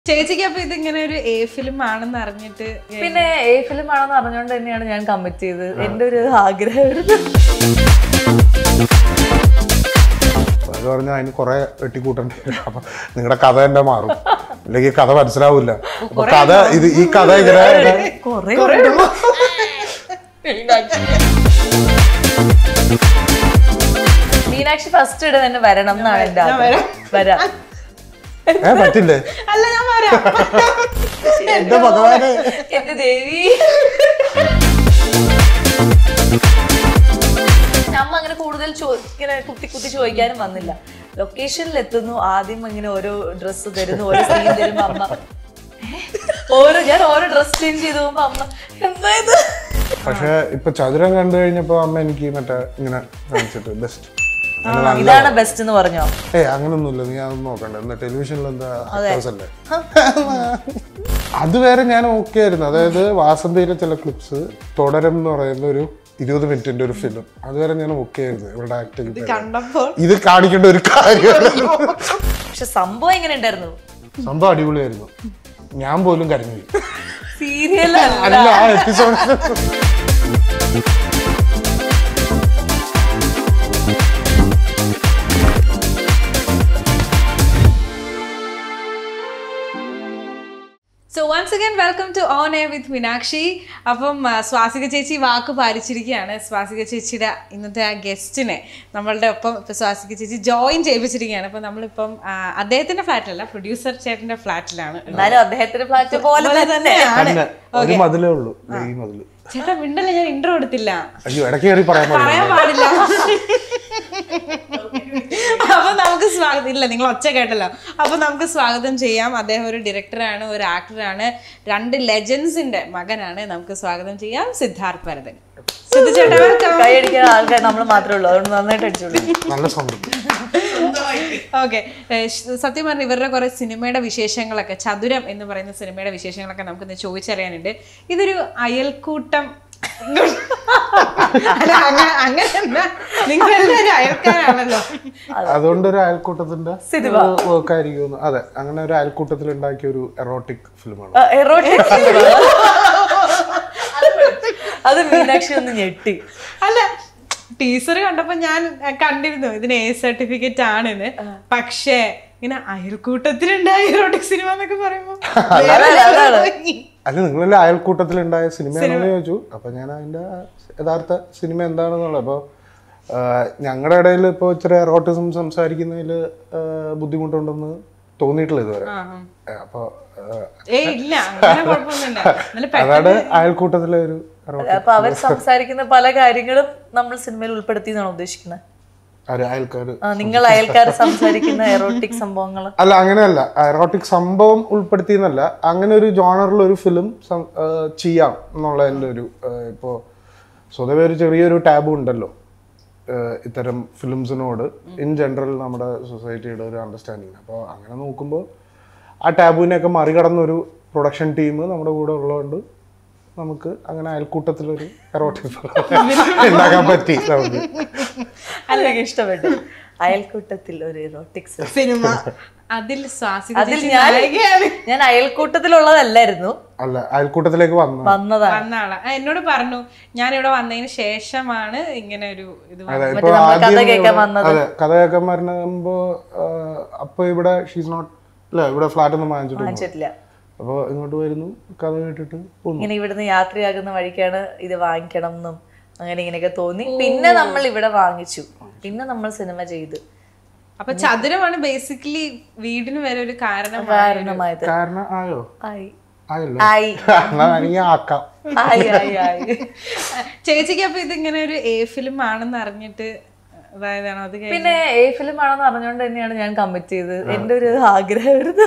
ചേച്ചിക്ക് അപ്പൊ ഇതിങ്ങനെ ഒരു എ ഫിലിം ആണെന്ന് അറിഞ്ഞിട്ട് പിന്നെ എ ഫിലിം ആണെന്ന് അറിഞ്ഞുകൊണ്ട് തന്നെയാണ് ഞാൻ കമ്മിറ്റ് ചെയ്തത് എന്റെ ഒരു ആഗ്രഹമായിരുന്നു അത് പറഞ്ഞാൽ അതിന് കുറെ വെട്ടിക്കൂട്ടേണ്ടി വരും അപ്പൊ നിങ്ങളുടെ കഥ തന്നെ മാറും അല്ലെങ്കിൽ കഥ മനസ്സിലാവില്ല അപ്പൊ കഥ ഇത് ഈ കഥ ഇങ്ങനെ കൊറേ മീനാക്ഷി ഫസ്റ്റ് ഇട തന്നെ വരണം എന്നാണ് എന്റെ ആഗ്രഹം വരാം ഏ പറ്റില്ലേ അല്ല ഞാൻ പറയാം എന്റെ ഭഗവാനെ എന്റെ ദേവി നമ്മ അങ്ങനെ കൂടുതൽ ചോ- ഇങ്ങനെ കുത്തി കുത്തി ചോദിക്കാനും വന്നില്ല ലൊക്കേഷനിൽ എത്തുന്നു ആദ്യം ഇങ്ങനെ ഓരോ ഡ്രസ്സ് തരുന്നു ഓരോ സീൻ തരുമ്പോ അമ്മ "ഏ? ഓരോ ഞാൻ ഓരോ ഡ്രസ് ചേഞ്ച് ചെയ്ത് പോകുമ്പോ അമ്മ എന്താ ഇത് പക്ഷെ ഇപ്പൊ ചതുരം കണ്ടു കഴിഞ്ഞപ്പോ അമ്മ എനിക്ക് മറ്റേ ഇങ്ങനെ കാണിച്ചിട്ട് ബെസ്റ്റ് ഇതാണ് ബെസ്റ്റ് എന്ന് പറഞ്ഞോ ഏ അങ്ങനൊന്നുമില്ല നീ അതൊന്നും നോക്കണ്ട എന്നാ ടെലിവിഷനിൽ എന്താ actors അല്ലേ അതുവരെ ഞാൻ ഓക്കെ ആയിരുന്നു അതായത് വാസന്തിയിലെ ചില ക്ലിപ്സ് തുടരും എന്ന് പറയുന്ന ഒരു ഇരുപത് മിനിറ്റിന്റെ ഒരു ഫിലിം അതുവരെ ഞാൻ ഓക്കെ ആയിരുന്നു ഇവരുടെ ആക്ടിങ് കണ്ടപ്പോൾ ഇത് കാണിക്കേണ്ട ഒരു കാര്യമല്ല പക്ഷെ സംഭവം എങ്ങനെ ഉണ്ടായിരുന്നു സംഭവം അടിപൊളിയായിരുന്നു ഞാൻ പോലും കരഞ്ഞു പോയി. സീരിയൽ അല്ല ആ episode so once again welcome to on a with Meenakshi അപ്പം ആ, സ്വാസിക ചേച്ചി വാക്ക് പാലിച്ചിരിക്കുകയാണ് സ്വാസിക ചേച്ചിയുടെ ഇന്നത്തെ ആ ഗസ്റ്റിനെ നമ്മളുടെ ഒപ്പം ഇപ്പൊ സ്വാസിക ചേച്ചി ജോയിൻ ചെയ്യിപ്പിച്ചിരിക്കുകയാണ് അപ്പം നമ്മളിപ്പം ആ, അദ്ദേഹത്തിന്റെ ഫ്ലാറ്റിലല്ല പ്രൊഡ്യൂസർ ചേട്ടന്റെ ഫ്ലാറ്റിലാണ് എന്നാലും അദ്ദേഹത്തിന്റെ ഫ്ലാറ്റ് പോലെ പോലെ തന്നെ തന്നെയാണ് തന്നെ ഒരു മതിലേ ഉള്ളൂ ദേ ഈ മതില് ചേട്ടാ മിണ്ടല്ല ഞാൻ ഇൻട്രോ എടുത്തില്ല അയ്യോ ഇടയ്ക്ക് കയറി പറയാൻ പറയാൻ പാടില്ല പാടില്ല അപ്പൊ നമുക്ക് സ്വാഗതം ഇല്ല നിങ്ങൾ ഒച്ച കേട്ടല്ലോ അപ്പൊ നമുക്ക് സ്വാഗതം ചെയ്യാം അദ്ദേഹം ഒരു ഡയറക്ടറാണ് ഒരു ആക്ടറാണ് രണ്ട് ലെജൻസിന്റെ മകനാണ് നമുക്ക് സ്വാഗതം ചെയ്യാം സിദ്ധാർത്ഥ് ഭരതൻ സിദ്ധു ചേട്ടാ വെൽക്കം കൈയടിക്കാൻ ആൾക്കാർ നമ്മൾ മാത്രമേ ഉള്ളൂ അതുകൊണ്ട് നന്നായിട്ട് അടിച്ചോളൂ നല്ല സൗണ്ട് ഓക്കെ സത്യം പറഞ്ഞ ഇവരുടെ കുറെ സിനിമയുടെ വിശേഷങ്ങളൊക്കെ ചതുരം എന്ന് പറയുന്ന സിനിമയുടെ വിശേഷങ്ങളൊക്കെ നമുക്കൊന്ന് ചോദിച്ചറിയാനുണ്ട് ഇതൊരു അയൽക്കൂട്ടം അല്ല അങ്ങനെ അങ്ങനെയല്ല നിങ്ങൾ എല്ലാവരും അയൽക്കാരാണല്ലോ അതുകൊണ്ട് ഒരു അയൽക്കൂട്ടത്തിന്റെ വർക്ക് ആയിരിക്കും അതെ അങ്ങനെ ഒരു അയൽക്കൂട്ടത്തിൽ ഉണ്ടാക്കിയ ഒരു എറോട്ടിക് ഫിലിമാണ് എറോട്ടിക് അത് മീനാക്ഷി ഒന്ന് ഞെട്ടി അല്ല ടീച്ചർ കണ്ടപ്പോ ഞാൻ കണ്ടിരുന്നു ഇതിന് എ സർട്ടിഫിക്കറ്റ് ആണെന്ന് പക്ഷേ ഇങ്ങനെ അയൽക്കൂട്ടത്തിലുണ്ടായ എറോട്ടിക് സിനിമ എന്നൊക്കെ പറയുമ്പോ വേറെ level തോന്നി. അല്ല നിങ്ങളല്ലേ അയൽക്കൂട്ടത്തിൽ ഉണ്ടായ സിനിമയാണെന്ന് ചോദിച്ചു അപ്പൊ ഞാൻ അതിന്റെ യഥാർത്ഥ സിനിമ എന്താണെന്നുള്ളത് അപ്പോൾ ഞങ്ങളുടെ ഇടയിൽ ഇപ്പോൾ ഇച്ചിരി എറോട്ടിസം സംസാരിക്കുന്നതിൽ ബുദ്ധിമുട്ടുണ്ടെന്ന് തോന്നിയിട്ടില്ല ഇതുവരെ ആ, ആ. അപ്പോൾ ഏയ് ഇല്ല അങ്ങനെ കുഴപ്പമൊന്നുമില്ല എന്നാലും പെ- അതാണ് അയൽക്കൂട്ടത്തിലെ ഒരു erotic- അപ്പൊ അവർ സംസാരിക്കുന്ന പല കാര്യങ്ങളും നമ്മൾ സിനിമയിൽ ഉൾപ്പെടുത്തി എന്നാണ് ഉദ്ദേശിക്കുന്നത് ഒരു അയൽക്കാർ ആ, നിങ്ങൾ അയൽക്കാർ സംസാരിക്കുന്ന എറോട്ടിക് സംഭവങ്ങൾ അല്ല അങ്ങനെയല്ല എറോട്ടിക് സംഭവം ഉൾപ്പെടുത്തി എന്നല്ല അങ്ങനെ ഒരു ജോണറിൽ ഒരു ഫിലിം ചെയ്യാം എന്നുള്ളതിൻ്റെ ഒരു ഏഹ്, ഇപ്പോ സ്വതവേ ഒരു ചെറിയൊരു ടാബ് ഉണ്ടല്ലോ ഏഹ്, ഇത്തരം ഫിലിംസിനോട് ഇൻ ജനറൽ നമ്മുടെ സൊസൈറ്റിയുടെ ഒരു അണ്ടർസ്റ്റാൻഡിങ് അപ്പോൾ അങ്ങനെ നോക്കുമ്പോൾ ആ ടാബുവിനെയൊക്കെ മറികടന്നൊരു പ്രൊഡക്ഷൻ ടീം നമ്മുടെ കൂടെ ഉള്ളതുകൊണ്ട് നമുക്ക് അങ്ങനെ അയൽക്കൂട്ടത്തിലൊരു എറോട്ടിക് ഉണ്ടാക്കാൻ പറ്റി നമുക്ക് അല്ലെങ്കിൽ ഇഷ്ടപ്പെട്ടു അയൽക്കൂട്ടത്തിൽ ഒരു എറോട്ടിക്സ് സിനിമ അതിൽ ശ്വാസിക അതിൽ ചേച്ചി ഞാൻ നായികയാണ് ഞാൻ അയൽക്കൂട്ടത്തിലുള്ളതല്ലായിരുന്നു അല്ല അയൽക്കൂട്ടത്തിലേക്ക് വന്നു വന്നതാണ് വന്ന ആളാ ആ, എന്നോട് പറഞ്ഞു ഞാൻ ഇവിടെ വന്നതിന് ശേഷമാണ് ഇങ്ങനെ ഒരു ഇത് അതെ മറ്റേ ഇപ്പൊ നമ്മൾ കഥ ആദ്യം കേൾക്കാൻ ഇവിടെ- വന്നത്. അതെ കഥ കേൾക്കാൻ വരുമ്പോ അപ്പൊ ഇവിടെ ഷീസ് നോട്ട് അല്ല ഇവിടെ ഫ്ലാറ്റ് ഒന്നും വാങ്ങിച്ചിട്ട് വാങ്ങിച്ചിട്ടില്ല അപ്പൊ ഇങ്ങോട്ട് വരുന്നു കഥ കേട്ടിട്ട് പോന്നു ഇങ്ങനെ ഇവിടുന്ന് യാത്രയാകുന്ന വഴിക്കാണ് ഇത് വാങ്ങിക്കണം എന്നും അങ്ങനെ ഇങ്ങനെയൊക്കെ തോന്നി പിന്നെ നമ്മൾ ഇവിടെ വാങ്ങിച്ചു പിന്നെ നമ്മൾ സിനിമ ചെയ്തു അപ്പൊ ചതുരമാണ് ബേസിക്കലി വീടിന് വരെ ഒരു കാരണം കാരണമായത് കാരണം ആയോ ആയി ആയല്ലോ ആയി എന്നാ വേണമെങ്കിൽ ആക്കാം ആയി ആയി ആയി ചേച്ചിക്ക് അപ്പൊ ഇതിങ്ങനെ ഒരു എ ഫിലിം ആണെന്ന് അറിഞ്ഞിട്ട് അതായതാണോ അത് കഴിഞ്ഞ് പിന്നെ എ ഫിലിം ആണെന്ന് അറിഞ്ഞുകൊണ്ട് തന്നെയാണ് ഞാൻ കമ്മിറ്റ് ചെയ്തത് എന്റെ ഒരു ആഗ്രഹമായിരുന്നു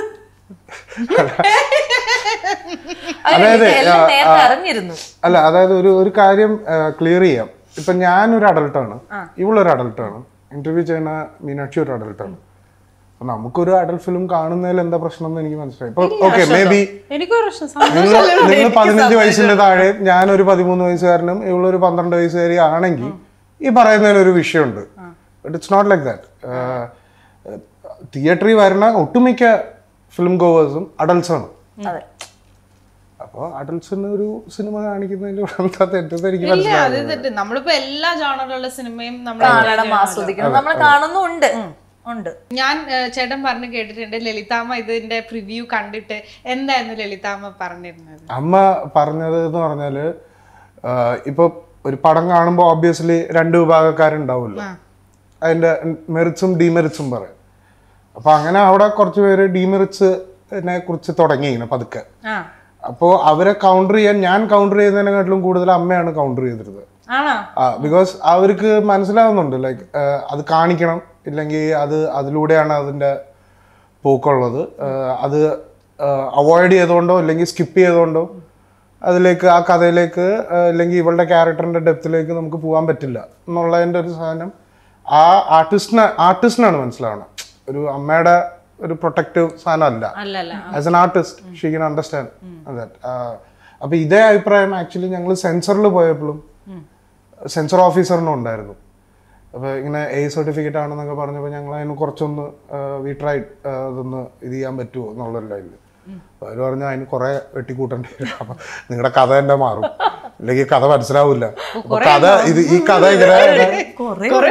അങ്ങനെ അതായത്, എല്ലാം നേരത്തെ അറിഞ്ഞിരുന്നു അല്ല അതായത് ഒരു ഒരു കാര്യം ക്ലിയർ ചെയ്യാം ഇപ്പൊ ഞാനൊരു അഡൾട്ടാണ് ഇവളൊരു അഡൾട്ടാണ് ഇന്റർവ്യൂ ചെയ്യുന്ന മീനാക്ഷി ഒരു അഡൾട്ടാണ് അപ്പൊ നമുക്കൊരു അഡൽട്ട് ഫിലിം കാണുന്നതിൽ എന്താ പ്രശ്നം എന്ന് എനിക്ക് മനസ്സിലായി ഇപ്പൊ ഓക്കെ മേ ബി എനിക്കൊരു പ്രശ്നം സ- നിങ്ങൾ നിങ്ങൾ പതിനഞ്ച് വയസ്സിന്റെ താഴെ ഞാനൊരു പതിമൂന്ന് വയസ്സുകാരനും ഇവളൊരു പന്ത്രണ്ട് വയസ്സുകാരി ആണെങ്കിൽ ഈ പറയുന്നതിൽ ഒരു വിഷയമുണ്ട് but it's not like that തിയേറ്ററിൽ വരുന്ന ഒട്ടുമിക്ക ഫിലിം ഗോവേഴ്സും അഡൽട്സാണ് അതെ അപ്പോൾ അഡൽട്സിന് ഒരു സിനിമ കാണിക്കുന്നതിൽ എന്താ തെറ്റെന്ന് എനിക്ക് ഇല്ല മനസ്സിലാവും അത് തെറ്റ് നമ്മളിപ്പോ എല്ലാ ജോണറുള്ള സിനിമയും നമ്മൾ കാണണം ആസ്വദിക്കണം നമ്മൾ കാണുന്നുണ്ട് ഉണ്ട് ഞാൻ ഏഹ്, ചേട്ടൻ പറഞ്ഞു കേട്ടിട്ടുണ്ട് ലളിതാമ്മ ഇതിന്റെ പ്രിവ്യൂ കണ്ടിട്ട് എന്തായിരുന്നു ലളിതാമ്മ പറഞ്ഞിരുന്നത് അമ്മ പറഞ്ഞത് എന്ന് പറഞ്ഞാല് ആഹ് ഇപ്പൊ ഒരു പടം കാണുമ്പോൾ ഓബ്വിയസ്ലി രണ്ട് വിഭാഗക്കാരുണ്ടാവുമല്ലോ അതിന്റെ മെറിറ്റ്സും ഡീമെറിറ്റ്സും പറയും അപ്പൊ അങ്ങനെ അവിടെ കുറച്ച് പേര് ഡീമെറിറ്റ്സിനെ കുറിച്ച് തുടങ്ങി ഇങ്ങനെ പതുക്കെ ആ അപ്പോൾ അവരെ കൗണ്ടർ ചെയ്യാൻ ഞാൻ കൗണ്ടർ ചെയ്യുന്നതിനെക്കാട്ടിലും കൂടുതൽ അമ്മയാണ് കൗണ്ടർ ചെയ്തിരുന്നത് ആണോ ആ ബിക്കോസ് അവർക്ക് മനസ്സിലാവുന്നുണ്ട് ലൈക്ക് അത് കാണിക്കണം ഇല്ലെങ്കിൽ അത് അതിലൂടെയാണ് അതിൻ്റെ പോക്കുള്ളത് ആഹ് അത് അവോയ്ഡ് ചെയ്തുകൊണ്ടോ അല്ലെങ്കിൽ സ്കിപ്പ് ചെയ്തുകൊണ്ടോ അതിലേക്ക് ആ കഥയിലേക്ക് ആഹ് അല്ലെങ്കിൽ ഇവളുടെ ക്യാരക്ടറിന്റെ ഡെപ്തിലേക്ക് നമുക്ക് പോകാൻ പറ്റില്ല എന്നുള്ളതിൻ്റെ ഒരു സാധനം ആ ആർട്ടിസ്റ്റിന് ആർട്ടിസ്റ്റിനാണ് മനസ്സിലാവണം ഒരു അമ്മയുടെ ഒരു പ്രൊട്ടക്റ്റീവ് സാധനം അല്ല അല്ല അല്ല as an artist she can understand that അപ്പൊ ഇതേ അഭിപ്രായം ആക്ച്വലി ഞങ്ങൾ സെൻസറിൽ പോയപ്പോഴും സെൻസർ ഓഫീസറിനും ഉണ്ടായിരുന്നു അപ്പൊ ഇങ്ങനെ എ സർട്ടിഫിക്കറ്റ് ആണെന്നൊക്കെ പറഞ്ഞപ്പോൾ ഞങ്ങൾ അതിന് കുറച്ചൊന്ന് വി ട്രൈ അതൊന്ന് ഇത് ചെയ്യാൻ പറ്റുമോ എന്നുള്ള ലൈനിൽ അപ്പൊ അവർ പറഞ്ഞു അതിന് കുറെ വെട്ടിക്കൂട്ടേണ്ടി വരും അപ്പൊ നിങ്ങളുടെ കഥ തന്നെ മാറും അല്ലെങ്കിൽ കഥ മനസ്സിലാവില്ല അപ്പൊ കഥ ഇത് ഈ കഥ ഇങ്ങനെ കൊറേ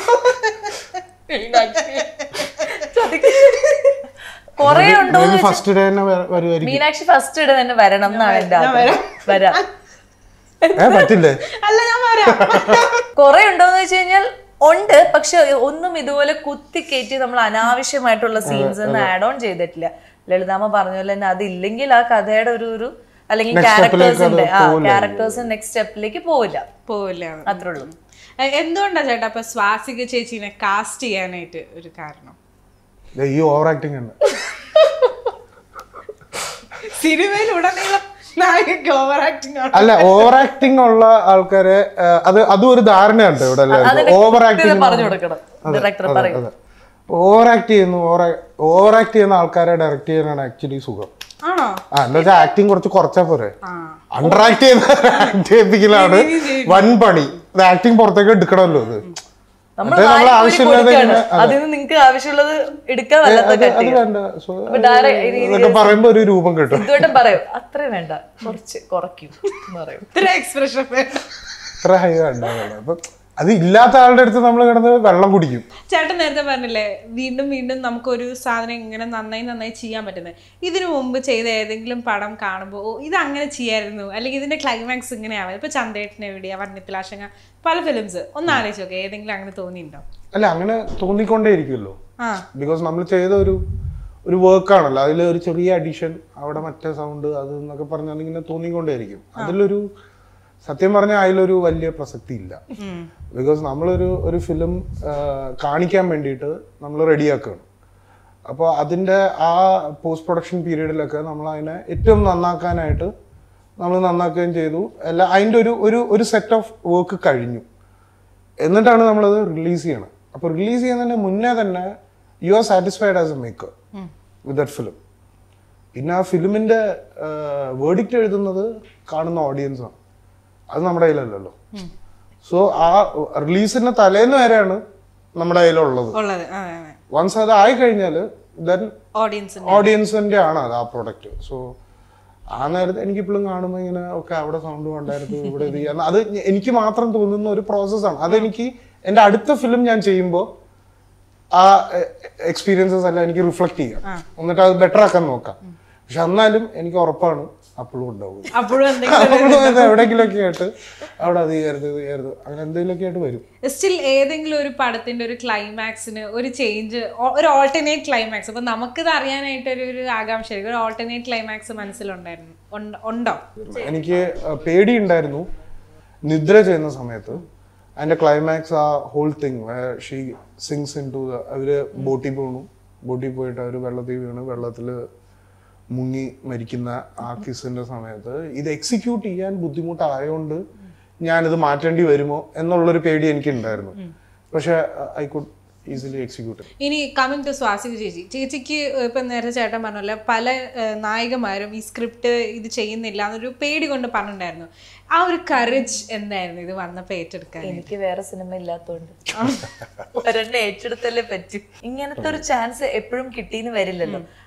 കൊറേ ഉണ്ടോ ഫസ്റ്റ് ഡേ തന്നെ വ- വരുമായിരിക്കും മീനാക്ഷി ഫസ്റ്റ് ഇട തന്നെ വരണം എന്നാണ് എന്റെ ആഗ്രഹം വരാം ഏ പറ്റില്ലേ അല്ല ഞാൻ പറയാം കൊറേ ഉണ്ടോന്ന് വെച്ച് കഴിഞ്ഞാൽ ഉണ്ട് പക്ഷെ ഒന്നും ഇതുപോലെ കുത്തിക്കയറ്റി നമ്മൾ അനാവശ്യമായിട്ടുള്ള സീൻസ് ഒന്നും ആഡ് ഓൺ ചെയ്തിട്ടില്ല ലളിതാമ്മ പറഞ്ഞ പോലെ തന്നെ അതില്ലെങ്കിൽ ആ കഥയുടെ ഒരു ഒരു അല്ലെങ്കിൽ Next step ലേക്ക് അത് ക്യാരക്ടേഴ്സിന്റെ ആ പോവില്ല. ക്യാരക്ടേഴ്സ് നെക്സ്റ്റ് സ്റ്റെപ്പിലേക്ക് പോവില്ല പോവില്ല അത്രേ ഉള്ളൂ എ- എന്തുകൊണ്ടാ ചേട്ടാ അപ്പൊ സ്വാസിക ചേച്ചീനെ കാസ്റ്റ് ചെയ്യാനായിട്ട് ഒരു കാരണം ദേ ഈ ഓവർ ആക്ടിങ് ഉണ്ട് സിനിമയിൽ ഉടനീളം നായിക ഓവർ ആക്ടിങ് ആണ് അല്ല ഓവർ ആക്ടിങ് ഉള്ള ആൾക്കാരെ ആ, അത് അതും ഒരു ധാരണയുണ്ട് ഇവിടെ ഓവർ ആക്ടിങ് പറഞ്ഞു കൊടുക്കണം ഡയറക്ടർ പറയും ഓവർ ആക്ട് ചെയ്യുന്നു ഓവർ ആക്ട് ചെയ്യുന്ന ആൾക്കാരെ ഡയറക്ട് ചെയ്യാനാണ് ആക്ച്വലി സുഖം ആണോ ആ എന്താ വെച്ചാൽ ആക്ടിങ് കുറച്ച് കുറച്ചാ പോരെ ആ അണ്ടർ ആക്ട് ചെയ്യുന്ന ആക്ട് ചെയ്യിപ്പിക്കലാണ് വൻ പണി ഇത് ആക്ടിങ് പുറത്തേക്ക് എടുക്കണമല്ലോ ഇത് നമ്മൾ മറ്റേ നമ്മള് ആവശ്യമില്ലാതെ ഇങ്ങനെ- അതിൽ നിന്ന് നിങ്ങൾക്ക് ആവശ്യമുള്ളത് എടുക്കാൻ വല്ലാത്ത അത് അത് വേണ്ട So, അപ്പൊ direct ഇനി- ഇതൊക്കെ പറയുമ്പോ ഒരു രൂപം കിട്ടും ഇതുവട്ടം പറയും അത്ര വേണ്ട കുറച്ച് കുറയ്ക്കും എന്ന് പറയും ഇത്ര എക്സ്പ്രഷൻ വേണ്ട ഇത്ര ഹൈ ഉണ്ടാവുള്ളൂ അപ്പൊ അത് ഇല്ലാത്ത ആളുടെ അടുത്ത് നമ്മൾ കിടന്ന് വെള്ളം കുടിക്കും ചേട്ടൻ നേരത്തെ പറഞ്ഞില്ലേ വീണ്ടും വീണ്ടും നമുക്കൊരു സാധനം ഇങ്ങനെ നന്നായി നന്നായി ചെയ്യാൻ പറ്റുന്നത് ഇതിനു മുമ്പ് ചെയ്ത ഏതെങ്കിലും പടം കാണുമ്പോൾ ഓ ഇത് അങ്ങനെ ചെയ്യായിരുന്നു അല്ലെങ്കിൽ ഇതിന്റെ ക്ലൈമാക്സ് ഇങ്ങനെയാവാം ഇപ്പൊ ചന്തേട്ടൻ എവിടെയാ വർണ്ണിപ്പിലാശങ്ക പല ഫിലിംസ് ഒന്ന് ആലോചിച്ച് നോക്കെ ഏതെങ്കിലും അങ്ങനെ തോന്നിയിട്ടുണ്ടോ അല്ല അങ്ങനെ തോന്നിക്കൊണ്ടേ ഇരിക്കുമല്ലോ ആ ബിക്കോസ് നമ്മൾ ചെയ്ത ഒരു ഒരു വർക്കാണല്ലോ അതിൽ ഒരു ചെറിയ അഡീഷൻ അവിടെ മറ്റേ സൗണ്ട് അത് എന്നൊക്കെ പറഞ്ഞാൽ ഇങ്ങനെ തോന്നിക്കൊണ്ടേയിരിക്കും അതിലൊരു സത്യം പറഞ്ഞാൽ അതിലൊരു വലിയ പ്രസക്തി ഇല്ല ബിക്കോസ് നമ്മളൊരു ഒരു ഫിലിം കാണിക്കാൻ വേണ്ടിയിട്ട് നമ്മൾ റെഡിയാക്കുകയാണ് അപ്പോൾ അതിൻ്റെ ആ പോസ്റ്റ് പ്രൊഡക്ഷൻ പീരീഡിലൊക്കെ നമ്മൾ അതിനെ ഏറ്റവും നന്നാക്കാനായിട്ട് നമ്മൾ നന്നാക്കുകയും ചെയ്തു അല്ല അതിൻ്റെ ഒരു ഒരു ഒരു സെറ്റ് ഓഫ് വർക്ക് കഴിഞ്ഞു എന്നിട്ടാണ് നമ്മളത് റിലീസ് ചെയ്യണം അപ്പോൾ റിലീസ് ചെയ്യുന്നതിന് മുന്നേ തന്നെ you are satisfied as a maker with that film പിന്നെ ആ ഫിലിമിന്റെ വേർഡിക്റ്റ് എഴുതുന്നത് കാണുന്ന ഓഡിയൻസ് ആണ് അത് നമ്മുടെ കയ്യിലല്ലല്ലോ സോ ആ റിലീസിന്റെ തലേന്ന് വരെയാണ് നമ്മുടെ കയ്യിലുള്ളത് ഉള്ളത് അതെ അതെ വൺസ് അത് ആയി കഴിഞ്ഞാൽ ദെൻ ഓഡിയൻസിന് ഓഡിയൻസിന്റെ ആണ് അത് ആ പ്രോഡക്റ്റ് സോ ആ നേരത്തെ എനിക്കിപ്പോഴും കാണുമ്പോൾ ഇങ്ങനെ ഒക്കെ അവിടെ സൗണ്ട് ഉണ്ടായിരുന്നു ഇവിടെ ഇത് ചെയ്യാൻ അത് ഞ- എനിക്ക് മാത്രം തോന്നുന്ന ഒരു പ്രോസസ്സാണ് അതെനിക്ക് എൻ്റെ അടുത്ത ഫിലിം ഞാൻ ചെയ്യുമ്പോൾ ആ എക്സ്പീരിയൻസസ് എല്ലാം എനിക്ക് റിഫ്ലക്ട് ചെയ്യാം എന്നിട്ട് അത് ബെറ്റർ ആക്കാൻ നോക്കാം പക്ഷെ എന്നാലും എനിക്ക് ഉറപ്പാണ് അപ്പോഴും ഉണ്ടാവും അപ്പോഴും എന്തെങ്കിലും അപ്പോഴും അത് എവിടെയെങ്കിലുമൊക്കെ ആയിട്ട് അവിടെ അത് ചെയ്യരുത് ഇത് ചെയ്യരുത് അങ്ങനെ എന്തെങ്കിലുമൊക്കെ ആയിട്ട് വരും സ്റ്റിൽ ഏതെങ്കിലും ഒരു പടത്തിന്റെ ഒരു ക്ലൈമാക്സിന് ഒരു ചേഞ്ച് ഒരു ഓൾട്ടർനേറ്റ് ക്ലൈമാക്സ് അപ്പൊ നമുക്കിത് അറിയാനായിട്ട് ഒരു ഒരു ആകാംക്ഷ ആയിരിക്കും. ഒരു ഓൾട്ടർനേറ്റ് ക്ലൈമാക്സ് മനസ്സിലുണ്ടായിരുന്നു ഉണ്ട്- ഉണ്ടോ എനിക്ക് പേടി ഉണ്ടായിരുന്നു നിദ്ര ചെയ്യുന്ന സമയത്ത് അതിന്റെ ക്ലൈമാക്സ് ആ whole thing she sings in to അവര് ബോട്ടിൽ പോണു ബോട്ടിൽ പോയിട്ട് അവര് വെള്ളത്തിൽ വീണ് വെള്ളത്തിൽ മുങ്ങി മരിക്കുന്ന ആ കിസിന്റെ സമയത്ത് ഇത് എക്സിക്യൂട്ട് ചെയ്യാൻ ബുദ്ധിമുട്ടായതുകൊണ്ട് ഞാനിത് മാറ്റേണ്ടി വരുമോ എന്നുള്ളൊരു പേടി എനിക്ക് ഉണ്ടായിരുന്നു പക്ഷെ ഐ കുഡ് ഈസിലി എക്സിക്യൂട്ട് ഇനി കമ്മിങ് ടു സ്വാസിക ചേച്ചി ചേച്ചിക്ക് ഇപ്പൊ നേരത്തെ ചേട്ടൻ പറഞ്ഞല്ലോ പല ഏഹ്, നായികമാരും ഈ സ്ക്രിപ്റ്റ് ഇത് ചെയ്യുന്നില്ല എന്നൊരു പേടി കൊണ്ട് പറഞ്ഞിട്ടുണ്ടായിരുന്നു ആ ഒരു കറേജ് എന്തായിരുന്നു ഇത് വന്നപ്പോ ഏറ്റെടുക്കാൻ എനിക്ക് വേറെ സിനിമ ഇല്ലാത്തോണ്ട് ഒരെണ്ണം ഏറ്റെടുത്തല്ലേ പറ്റും ഇങ്ങനത്തെ ഒരു ചാൻസ് എപ്പോഴും കിട്ടിയെന്ന് വരില്ലല്ലോ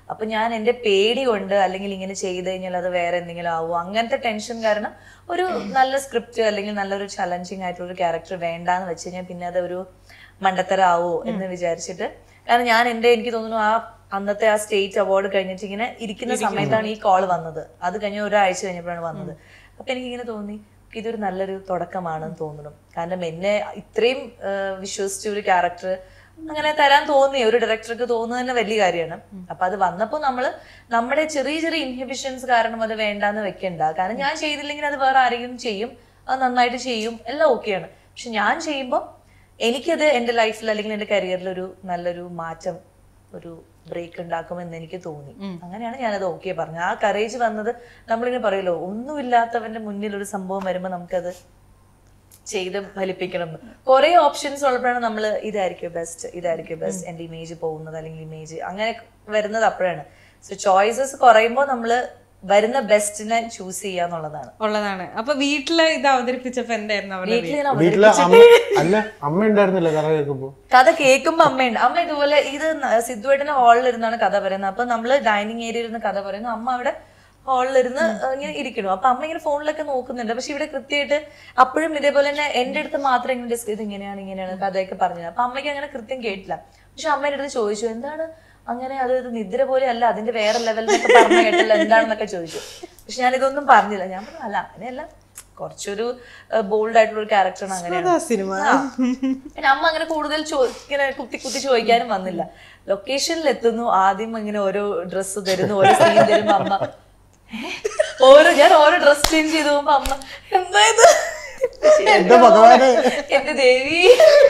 അപ്പൊ ഞാൻ എന്റെ പേടി കൊണ്ട് അല്ലെങ്കിൽ ഇങ്ങനെ ചെയ്ത് കഴിഞ്ഞാൽ അത് വേറെ എന്തെങ്കിലും ആവുമോ അങ്ങനത്തെ ടെൻഷൻ കാരണം ഒരു നല്ല സ്ക്രിപ്റ്റ് അല്ലെങ്കിൽ നല്ലൊരു ചലഞ്ചിങ് ആയിട്ടുള്ള ഒരു ക്യാരക്ടർ വേണ്ടാന്ന് വെച്ച് കഴിഞ്ഞാൽ പിന്നെ അത് ഒരു മണ്ടത്തരാവോ എന്ന് വിചാരിച്ചിട്ട് കാരണം ഞാൻ എന്റെ എനിക്ക് തോന്നുന്നു ആ അന്നത്തെ ആ സ്റ്റേറ്റ് അവാർഡ് കഴിഞ്ഞിട്ട് ഇങ്ങനെ ഇരിക്കുന്ന സമയത്താണ് ഈ കോൾ വന്നത് അത് കഴിഞ്ഞ ഒരാഴ്ച കഴിഞ്ഞപ്പോഴാണ് വന്നത് അപ്പൊ എനിക്ക് ഇങ്ങനെ തോന്നി ഇതൊരു നല്ലൊരു തുടക്കമാണെന്ന് തോന്നണം കാരണം എന്നെ ഇത്രയും ആ, വിശ്വസിച്ച ഒരു ക്യാരക്ടർ അങ്ങനെ തരാൻ തോന്നി ഒരു ഡയറക്ടർക്ക് തോന്നുന്നത് തന്നെ വലിയ കാര്യമാണ് അപ്പൊ അത് വന്നപ്പോ നമ്മള് നമ്മുടെ ചെറിയ ചെറിയ ഇൻഹിബിഷൻസ് കാരണം അത് വേണ്ടാന്ന് വെക്കണ്ട കാരണം ഞാൻ ചെയ്തില്ലെങ്കിൽ അത് വേറെ ആരെങ്കിലും ചെയ്യും അത് നന്നായിട്ട് ചെയ്യും എല്ലാം ഓക്കെയാണ് പക്ഷെ ഞാൻ ചെയ്യുമ്പോൾ എനിക്കത് എൻ്റെ ലൈഫിൽ അല്ലെങ്കിൽ എൻ്റെ കരിയറിൽ ഒരു നല്ലൊരു മാറ്റം ഒരു ബ്രേക്ക് ഉണ്ടാക്കുമെന്ന് എനിക്ക് തോന്നി അങ്ങനെയാണ് ഞാനത് ഓക്കെ പറഞ്ഞത് ആ കറേജ് വന്നത് നമ്മളിങ്ങനെ പറയുമല്ലോ ഒന്നുമില്ലാത്തവന്റെ മുന്നിൽ ഒരു സംഭവം വരുമ്പോൾ നമുക്കത് ചെയ്ത് ഫലിപ്പിക്കണം കുറെ ഓപ്ഷൻസ് ഉള്ളപ്പോഴാണ് നമ്മൾ ഇതായിരിക്കും ബെസ്റ്റ് ഇതായിരിക്കും ബെസ്റ്റ് എന്റെ ഇമേജ് പോകുന്നത് അല്ലെങ്കിൽ ഇമേജ് അങ്ങനെ വരുന്നത് അപ്പോഴാണ് സോ ചോയ്സസ് കുറയുമ്പോൾ നമ്മൾ വരുന്ന ബെസ്റ്റിനെ ചൂസ് ചെയ്യാന്നുള്ളതാണ് ഉള്ളതാണ് അപ്പൊ വീട്ടില് ഇത് അവതരിപ്പിച്ചപ്പോ എന്തായിരുന്നു അവരുടെ വീട്ടിൽ ഞാൻ വീട്ടില് അവതരിപ്പിച്ചിട്ട് അമ്മ അല്ല അമ്മ ഉണ്ടായിരുന്നില്ല കഥ കേൾക്കുമ്പോ കഥ കേൾക്കുമ്പോ അമ്മയുണ്ട് അമ്മ ഇതുപോലെ ഇത് സിദ്ധുവേട്ടന്റെ ഹാളിൽ ഇരുന്നാണ് കഥ പറയുന്നത് അപ്പൊ നമ്മള് ഡൈനിങ് ഏരിയയിൽ ഇരുന്ന് കഥ പറയുന്നു അമ്മ അവിടെ ഹാളിലിരുന്ന് ഇങ്ങനെ ഇരിക്കണു അപ്പൊ അമ്മ ഇങ്ങനെ ഫോണിലൊക്കെ നോക്കുന്നുണ്ട് പക്ഷെ ഇവിടെ കൃത്യമായിട്ട് അപ്പോഴും ഇതേപോലെ തന്നെ എന്റെ അടുത്ത് മാത്രം ഇങ്ങനെ ഡിസ്കസ് ഇത് ഇങ്ങനെയാണ് ഇങ്ങനെയാണ് കഥയൊക്കെ പറഞ്ഞത് അപ്പൊ അമ്മയ്ക്ക് അങ്ങനെ കൃത്യം കേട്ടില്ല പക്ഷെ അമ്മേന്റെ അടുത്ത് ചോദിച്ചു എന്താണ് അങ്ങനെ അത് ഇത് നിദ്ര പോലെ അല്ല അതിന്റെ വേറെ ലെവലിലൊക്കെ പറഞ്ഞു കേട്ടില്ല എന്താണെന്നൊക്കെ ചോദിച്ചു പക്ഷെ ഞാൻ ഇതൊന്നും പറഞ്ഞില്ല ഞാൻ പറഞ്ഞു അല്ല അങ്ങനെയല്ല കുറച്ചൊരു ബോൾഡ് ആയിട്ടുള്ള ഒരു ക്യാരക്ടറാണ് അങ്ങനെയാണ് സിനിമ ആ. പിന്നെ അമ്മ അങ്ങനെ കൂടുതൽ ചോ- ഇങ്ങനെ കുത്തി കുത്തി ചോദിക്കാനും വന്നില്ല ലൊക്കേഷനിൽ എത്തുന്നു ആദ്യം ഇങ്ങനെ ഓരോ ഡ്രസ്സ് തരുന്നു ഓരോ സീൻ തരുമ്പോ അമ്മ "ഏ?" ഓരോ ഞാൻ ഓരോ ഡ്രസ് ചേഞ്ച് ചെയ്ത് പോകുമ്പോ അമ്മ എന്താ ഇത് എന്റെ ഭഗവാനെ എന്റെ ദേവി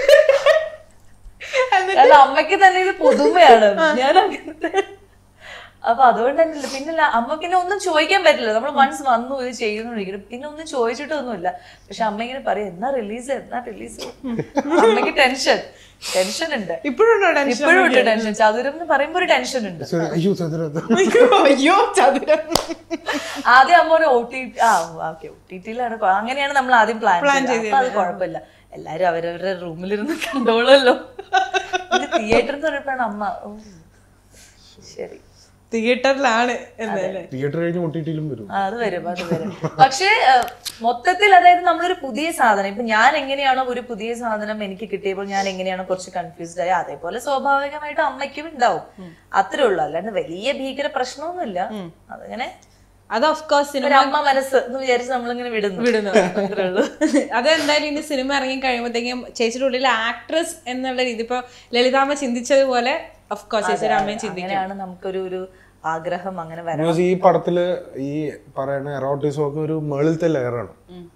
കാരണം അമ്മയ്ക്ക് തന്നെ ഇത് പുതുമയാണ് ഞാൻ അങ്ങനത്തെ അപ്പൊ അതുകൊണ്ട് തന്നെ പിന്നെ അമ്മക്ക് പിന്നെ ഒന്നും ചോദിക്കാൻ പറ്റില്ല നമ്മൾ വൺസ് വന്നു ഇത് ചെയ്യുന്നു പിന്നെ ഒന്നും ചോദിച്ചിട്ടൊന്നുമില്ല പക്ഷെ അമ്മ ഇങ്ങനെ പറയും എന്നാ റിലീസ് എന്നാ റിലീസ് അമ്മയ്ക്ക് ടെൻഷൻ ടെൻഷൻ ഉണ്ട് ഇപ്പോഴുണ്ടോ ടെൻഷൻ ഇപ്പോഴും ഉണ്ട് ടെൻഷൻ ചതുരം എന്ന് പറയുമ്പോ ഒരു ടെൻഷൻ ഉണ്ട് അയ്യോ ചതുരത്ത് അയ്യോ ചതുരം ആദ്യം അമ്മ ഒരു ഒ ടി ആ ഓക്കെ ഒ ടി ടിയിലാണ് അങ്ങനെയാണ് നമ്മൾ ആദ്യം പ്ലാൻ ചെയ്തത് അപ്പൊ അത് കുഴപ്പമില്ല എല്ലാരും അവരവരുടെ റൂമിലിരുന്ന് കണ്ടോളല്ലോ തിയേറ്ററിൽ പറഞ്ഞപ്പോഴാണ് അമ്മ ഓ, ശരി തിയേറ്ററിലാണ് എന്നല്ലേ തിയേറ്റർ കഴിഞ്ഞ് ഒട്ടിട്ടിലും വരും ആ, അത് വരും അത് വരും പക്ഷേ ഏഹ്, മൊത്തത്തിൽ അതായത് നമ്മളൊരു പുതിയ സാധനം ഇപ്പൊ ഞാൻ എങ്ങനെയാണോ ഒരു പുതിയ സാധനം എനിക്ക് കിട്ടിയപ്പോൾ ഞാൻ എങ്ങനെയാണോ കുറച്ച് കൺഫ്യൂസ്ഡ് ആയി അതേപോലെ സ്വാഭാവികമായിട്ട് അമ്മയ്ക്കും ഉണ്ടാവും അത്രേ ഉള്ളൂ അല്ലാണ്ട് വലിയ ഭീകര പ്രശ്നമൊന്നുമില്ല അതങ്ങനെ അത് ഓഫ് കോഴ്സ് സിനിമ ഒരു അമ്മ മനസ്സ് എന്ന് വിചാരിച്ച് നമ്മളിങ്ങനെ വിടുന്നു വിടുന്നു അത്രേ ഉള്ളൂ അതെന്തായാലും ഇനി സിനിമ ഇറങ്ങി കഴിയുമ്പോഴത്തേക്കും ചേച്ചിയുടെ ഉള്ളിൽ ആക്ട്രസ് എന്നുള്ള രീതി ഇപ്പൊ ലളിതാമ്മ ചിന്തിച്ചതുപോലെ ഓഫ് കോഴ്സ് ചേച്ചിയുടെ അമ്മയും ചിന്തിക്കും അങ്ങനെയാണ് നമുക്കൊരു ഒരു ആഗ്രഹം അങ്ങനെ വരാൻ ബിക്കോസ് ഈ പടത്തില് ഈ പറയുന്ന എറോട്ടിസം ഒക്കെ ഒരു മേളിലത്തെ ലെയറാണ്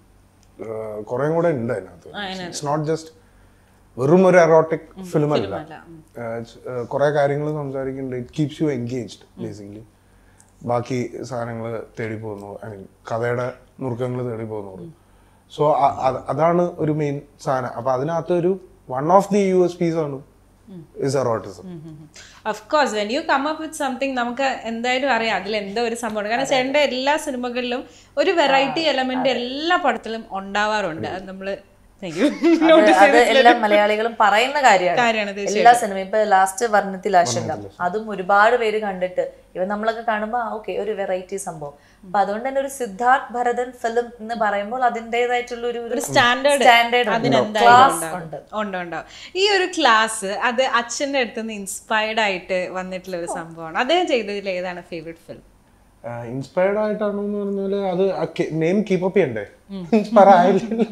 കുറേ കൂടെ ഉണ്ട് അതിനകത്ത് ഇറ്റ്സ് നോട്ട് ജസ്റ്റ് വെറും ഒരു എറോട്ടിക് ഫിലിം അല്ല കുറെ കാര്യങ്ങൾ സംസാരിക്കുന്നുണ്ട് it keeps you engaged basically ബാക്കി സാധനങ്ങൾ തേടി പോകുന്നു ഐ മീൻ കഥയുടെ നുറുക്കങ്ങൾ തേടി പോകുന്നു സോ അതാണ് ഒരു മെയിൻ സാധനം അപ്പൊ അതിനകത്ത് ഒരു one of the U S piece ആണ് is eroticism of course when you come up with something നമുക്ക് എന്തായാലും അറിയാം അതിൽ എന്തോ ഒരു സംഭവമാണ് കാരണം ചേട്ടൻ്റെ എല്ലാ സിനിമകളിലും ഒരു വെറൈറ്റി എലമെന്റ് എല്ലാ പടത്തിലും ഉണ്ടാവാറുണ്ട് അത് നമ്മള് thank you. അത് അത് എല്ലാ മലയാളികളും പറയുന്ന കാര്യമാണ് കാര്യമാണ് എല്ലാ സിനിമയും ഇപ്പൊ ലാസ്റ്റ് വർണ്ണത്തിൽ ആശങ്ക അതും ഒരുപാട് പേര് കണ്ടിട്ട് ഇവ നമ്മളൊക്കെ കാണുമ്പോ ഓക്കെ ഒരു വെറൈറ്റി സംഭവം അപ്പൊ അതുകൊണ്ട് തന്നെ ഒരു സിദ്ധാർത്ഥ് ഭരതൻ ഫിലിം എന്ന് പറയുമ്പോൾ അതിൻ്റെതായിട്ടുള്ള ഒരു ഒരു സ്റ്റാൻഡേർഡ് സ്റ്റാൻഡേർഡ് അതിനെന്തായാലും ക്ലാസ് ഉണ്ടാവും. ഉണ്ട് ഉണ്ട് ഉണ്ടാവും ഈ ഒരു ക്ലാസ് അത് അച്ഛൻ്റെ അടുത്ത് നിന്ന് ഇൻസ്പയർഡ് ആയിട്ട് വന്നിട്ടുള്ള ഒരു സംഭവമാണ് അദ്ദേഹം ചെയ്തതിൽ ഏതാണ് ഫേവറേറ്റ് ഫിലിം ഇൻസ്പയർഡ് ആയിട്ടാണോ എന്ന് പറഞ്ഞാല് അത് നെയിം കീപ്പ് അപ്പ് ചെയ്യണ്ടേ ഇൻസ്പയർ ആയില്ല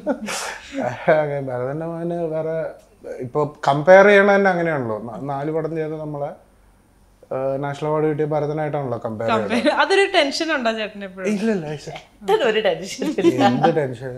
ഭരതന്റെ മോന് വേറെ ഇപ്പൊ കമ്പയർ ചെയ്യണ തന്നെ അങ്ങനെയാണല്ലോ ന- നാല് പടം ചെയ്ത് നമ്മളെ നാഷണൽ അവാർഡ് കിട്ടിയ ഭരതനായിട്ടാണല്ലോ കമ്പയർ ചെയ്യുന്നത് അതൊരു ടെൻഷൻ ഉണ്ടോ ചേട്ടൻ എപ്പോഴും ഇല്ലല്ല ശ്ശെ. ഇതൊരു ഒരു ടെൻഷൻ എന്ത് ടെൻഷൻ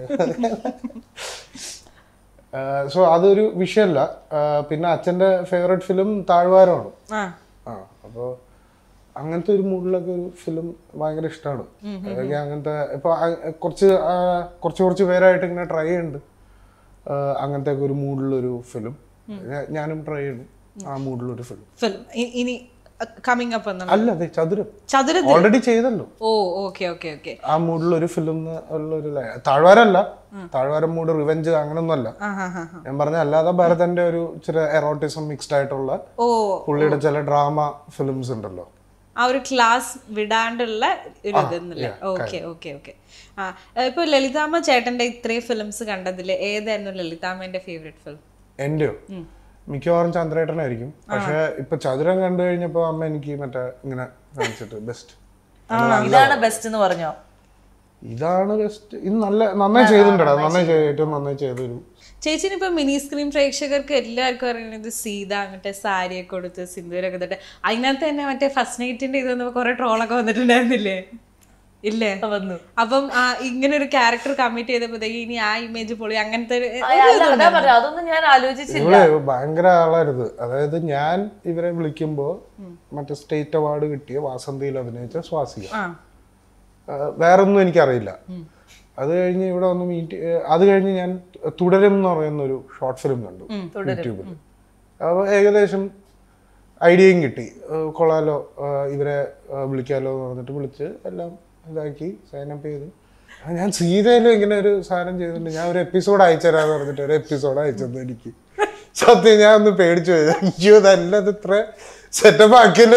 സോ അതൊരു വിഷയമല്ല ആ, പിന്നെ അച്ഛന്റെ ഫേവറേറ്റ് ഫിലിം താഴ്വാരമാണ് ആ ആ അപ്പോൾ അങ്ങനത്തെ ഒരു മൂഡിലൊക്കെ ഒരു ഫിലിം ഭയങ്കര ഇഷ്ടമാണ് അതൊക്കെ അങ്ങനത്തെ ഇപ്പൊ ആ- കുറച്ച് ആ, കുറച്ച് കുറച്ച് പേരായിട്ട് ഇങ്ങനെ ട്രൈ ചെയ്യുന്നുണ്ട് ആ, അങ്ങനത്തെ ഒക്കെ ഒരു മൂഡിലൊരു ഫിലിം ഞാനും ട്രൈ ചെയ്യണം ആ മൂഡിലൊരു ഫിലിം ഫിലിം ഇനി കമ്മിങ് അപ്പ് എന്നുള്ള അല്ല അതെ ചതുരം ചതുര ഓൾറെഡി ചെയ്തല്ലോ ഓ ഓക്കെ ഓക്കെ ഓക്കെ ആ മൂഡിലൊരു ഫിലിം ഉള്ളൊരു താഴ്വാരല്ല താഴ്വാരം മൂഡ് റിവെഞ്ച് അങ്ങനൊന്നും അല്ല ആ ഹാ ഹാ ഞാൻ പറഞ്ഞ അല്ലാതെ ഭരതന്റെ ഒരു ചില എറോട്ടിസം മിക്സ്ഡ് ആയിട്ടുള്ള ഓ പുള്ളിയുടെ ചില ഡ്രാമ ഫിലിംസ് ഉണ്ടല്ലോ ആ ഒരു ക്ലാസ് വിടാണ്ടുള്ള ഒരു ഇതെന്നല്ലേ ഓക്കെ ഓക്കെ ഓക്കെ ആ ഇപ്പൊ ലളിതാമ്മ ചേട്ടന്റെ ഇത്രയും ഫിലിംസ് കണ്ടതിൽ ഏതായിരുന്നു ലളിതാമ്മന്റെ ഫേവറേറ്റ് ഫിലിം എന്റെയോ മിക്കവാറും ചന്ദ്രേട്ടനായിരിക്കും പക്ഷെ ഇപ്പൊ ചതുരം കണ്ടു കഴിഞ്ഞപ്പോ അമ്മ എനിക്ക് മറ്റേ ഇങ്ങനെ കാണിച്ചിട്ട് ബെസ്റ്റ് ഇതാണ് ബെസ്റ്റ് എന്ന് പറഞ്ഞോ ഇതാണ് ബെസ്റ്റ് ഇത് നല്ല നന്നായി ചെയ്തിട്ടുണ്ടോ നന്നായി ചെയ്ത ഏറ്റവും നന്നായി ചെയ്തൊരു ചേച്ചിന് ഇപ്പൊ മിനി സ്ക്രീൻ പ്രേക്ഷകർക്ക് എല്ലാവർക്കും അറിയുന്നത് സീത അങ്ങനത്തെ സാരിയൊക്കെ കൊടുത്ത് സിന്ദൂരൊക്കെ തൊട്ട് അതിനകത്ത് തന്നെ മറ്റേ ഫസ്റ്റ് നൈറ്റിന്റെ ഇത് വന്നപ്പോ കുറെ ട്രോളൊക്കെ വന്നിട്ടുണ്ടായിരുന്നില്ലേ ഇല്ലേ വന്നു അപ്പം ആ ഇങ്ങനെ ഒരു ക്യാരക്ടർ കമ്മിറ്റ് ചെയ്തപ്പോഴത്തേക്ക് ഇനി ആ ഇമേജ് പൊളി അങ്ങനത്തെ ഒരു- ആ, അല്ല അതാ പറഞ്ഞ അതൊന്നും ഞാൻ ആലോചിച്ചില്ല ഇവള് ഭയങ്കര ആളായിരുന്നു അതായത് ഞാൻ ഇവരെ വിളിക്കുമ്പോ മറ്റേ സ്റ്റേറ്റ് അവാർഡ് കിട്ടിയ വാസന്തിയിൽ അഭിനയിച്ച സ്വാസിക ആ ആ, വേറൊന്നും എനിക്കറിയില്ല അത് കഴിഞ്ഞ് ഇവിടെ വന്ന് മീറ്റ് അത് കഴിഞ്ഞ് ഞാൻ തുടരും എന്ന് പറയുന്ന ഒരു ഷോർട്ട് ഫിലിം കണ്ടു യൂട്യൂബിൽ അപ്പോൾ ഏകദേശം ഐഡിയയും കിട്ടി ആ, കൊള്ളാലോ ആ, ഇവരെ ആ, വിളിക്കാലോ എന്ന് പറഞ്ഞിട്ട് വിളിച്ച് എല്ലാം ഇതാക്കി സൈനപ്പ് ചെയ്ത് ആ, ഞാൻ സീതയിലും ഇങ്ങനെ ഒരു സാധനം ചെയ്തിട്ടുണ്ട് ഞാൻ ഒരു എപ്പിസോഡ് അയച്ചുതരാന്ന് പറഞ്ഞിട്ട് ഒരു എപ്പിസോഡ് അയച്ചത് എനിക്ക് സത്യം ഞാൻ ഒന്ന് പേടിച്ചു പോയി അയ്യോ ഇതല്ല ഇത് ഇത്ര സെറ്റപ്പ് ആക്കിയല്ലോ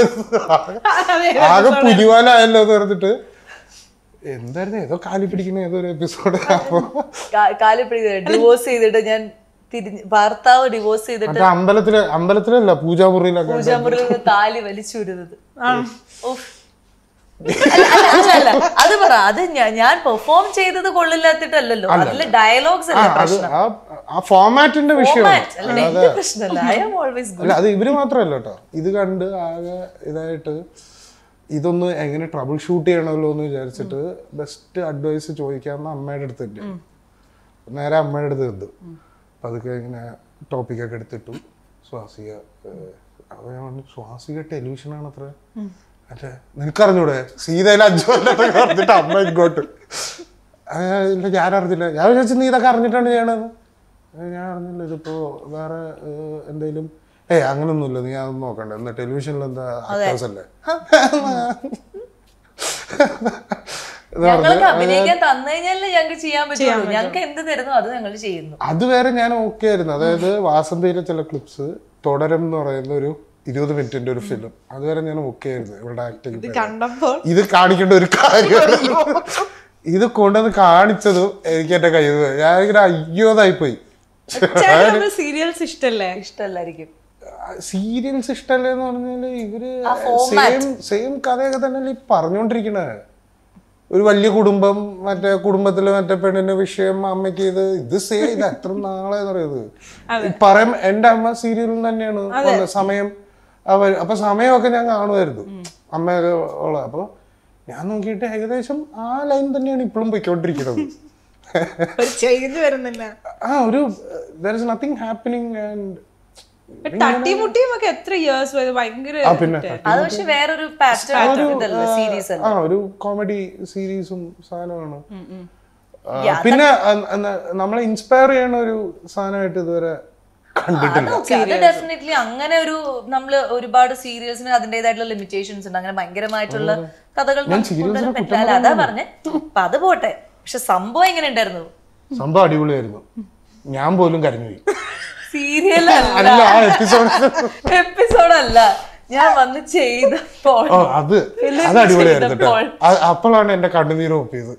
ആകെ പുലിവാലായല്ലോ എന്ന് പറഞ്ഞിട്ട് എന്തായിരുന്നു ഏതോ കാലി പിടിക്കുന്ന ഏതോ ഒരു എപ്പിസോഡ് അപ്പൊ കാലിപ്പിടി ഡിവോഴ്സ് ചെയ്തിട്ട് ഞാൻ തിരിഞ്ഞ് ഭർത്താവ് ഡിവോഴ്സ് ചെയ്തിട്ട് മറ്റേ അമ്പലത്തില് അമ്പലത്തിലല്ല പൂജാമുറിയിലൊക്കെ പൂജാമുറിയിൽ നിന്ന് താലി വലിച്ചുവിടുന്നത് ഉഫ്. അല്ല, അല്ല, അല്ല, അല്ല. അത് പറ അത് ഞാ- ഞാൻ പെർഫോം ചെയ്തത് കൊള്ളില്ലാത്തിട്ടല്ലല്ലോ അതില് ഡയലോഗ്സ് ആ അല്ലേ അത് പ്രശ്നം ആ ആ ഫോമാറ്റിന്റെ വിഷയമാണ് Format, അല്ല, എന്റെ പ്രശ്നമല്ല ഐ ആം ഓൾവേസ് അല്ല അത് ഇവര് മാത്രമല്ല കേട്ടോ ഇത് കണ്ട് ആകെ ഇതായിട്ട് ഇതൊന്ന് എങ്ങനെ ട്രബിൾ ഷൂട്ട് ചെയ്യണമല്ലോ എന്ന് വിചാരിച്ചിട്ട് ബെസ്റ്റ് അഡ്വൈസ് ചോദിക്കാവുന്ന അമ്മയുടെ അടുത്ത് തന്നെ നേരെ അമ്മയുടെ അടുത്ത് എത്തും അപ്പൊ അതൊക്കെ ഇങ്ങനെ ടോപ്പിക്കൊക്കെ എടുത്തിട്ടു സ്വാസിക ഏഹ്, അപ്പൊ ഞാൻ പറഞ്ഞു സ്വാസിക ടെലിവിഷനാണ് അത്ര മറ്റേ നിനക്കറിഞ്ഞൂടെ സീതയിൽ അഞ്ചു കൊല്ലത്തൊക്കെ പറഞ്ഞിട്ട് അമ്മ ഇങ്ങോട്ട് ആ, ഇല്ല ഞാൻ അറിഞ്ഞില്ല ഞാൻ വിചാരിച്ചു നീ ഇതൊക്കെ അറിഞ്ഞിട്ടാണ് ചെയ്യണത് ഏ, ഞാൻ അറിഞ്ഞില്ല ഇതിപ്പോ വേറെ ഏഹ്, എന്തേലും ഏയ് അങ്ങനൊന്നുമില്ല നീ അതൊന്നും നോക്കണ്ട എന്നാ ടെലിവിഷനിൽ എന്താ ആക്ടേഴ്സ് അല്ലേ ഇത് ഞങ്ങൾക്ക് അഭിനയിക്കാൻ തന്നു കഴിഞ്ഞാലേ ഞങ്ങൾക്ക് ചെയ്യാൻ പറ്റുള്ളൂ ഞങ്ങൾക്ക് എന്ത് തരുന്നു അത് ഞങ്ങൾ ചെയ്യുന്നു അതുവരെ ഞാൻ ഓക്കെ ആയിരുന്നു അതായത് വാസന്തിയിലെ ചില ക്ലിപ്സ് തുടരും എന്ന് പറയുന്ന ഒരു ഇരുപത് മിനിറ്റിന്റെ ഒരു ഫിലിം അതുവരെ ഞാൻ ഓക്കെ ആയിരുന്നു ഇവരുടെ ആക്ടിങ് കണ്ടപ്പോൾ ഇത് കാണിക്കേണ്ട ഒരു കാര്യമാണ് ഇത് കൊണ്ടുവന്ന് കാണിച്ചതും എനിക്ക് എന്റെ കയ്യിൽ നിന്ന് പോയി. ഞാൻ ഇങ്ങനെ അയ്യോതായി പോയി ചേട്ടന് സീരിയൽസ് ഇഷ്ടല്ലേ ഇഷ്ടമല്ലായിരിക്കും സീരിയൽസ് ഇഷ്ടമല്ലേ എന്ന് പറഞ്ഞാല് ഇവര് സെയിം സെയിം കഥയൊക്കെ തന്നെ ഈ പറഞ്ഞോണ്ടിരിക്കണേ ഒരു വലിയ കുടുംബം മറ്റേ കുടുംബത്തിലെ മറ്റേ പെണ്ണിന്റെ വിഷയം അമ്മയ്ക്ക് ഇത് ഇത് സേ ഇത് എത്ര നാളെ പറയുന്നത് പറയാം എന്റെ അമ്മ സീരിയലിൽ തന്നെയാണ് വന്നത്. സമയം അവർ അപ്പൊ സമയമൊക്കെ ഞാൻ കാണുമായിരുന്നു അമ്മയൊക്കെ ഉള്ള അപ്പൊ ഞാൻ നോക്കിയിട്ട് ഏകദേശം ആ ലൈൻ തന്നെയാണ് ഇപ്പോഴും പൊയ്ക്കൊണ്ടിരിക്കുന്നത് ഒരു ചേഞ്ച് വരുന്നില്ല ആ ഒരു there is nothing happening and തട്ടിമുട്ടിയും ഒക്കെ എത്ര ഇയേഴ്സ് പോയത് ഭയങ്കര ആ പിന്നെ അത് പക്ഷെ വേറൊരു പാറ്റേൺ ഇതല്ല സീരീസ് അല്ല ആ ഒരു കോമഡി സീരീസും സാധനമാണ് ആ, പിന്നെ അ- അ- നമ്മളെ ഇൻസ്പയർ ചെയ്യണ ഒരു സാധനമായിട്ട് ഇതുവരെ കണ്ടിട്ടില്ല ഓക്കെ അത് ഡെഫിനറ്റ്ലി അങ്ങനെ ഒരു നമ്മള് ഒരുപാട് സീരിയൽസിന് അതിന്റേതായിട്ടുള്ള ലിമിറ്റേഷൻസ് ഉണ്ട് അങ്ങനെ ഭയങ്കരമായിട്ടുള്ള കഥകൾ നമുക്ക് കൊണ്ടുവരാൻ പറ്റില്ല അല്ല, അതാ പറഞ്ഞേ അപ്പൊ അത് പോട്ടെ പക്ഷെ സംഭവം എങ്ങനെ ഉണ്ടായിരുന്നു സംഭവം അടിപൊളിയായിരുന്നു ഞാൻ പോലും കരഞ്ഞുപോയി സീരിയൽ അല്ല ആ എപ്പിസോഡ് എപ്പിസോഡ് അല്ല ഞാൻ വന്ന് ചെയ്തപ്പോൾ ഓ അത് അത് അടിപൊളിയായിരുന്നു കേട്ടോ അ- അപ്പോഴാണ് എന്റെ കണ്ണുനീര് ഒപ്പിയത്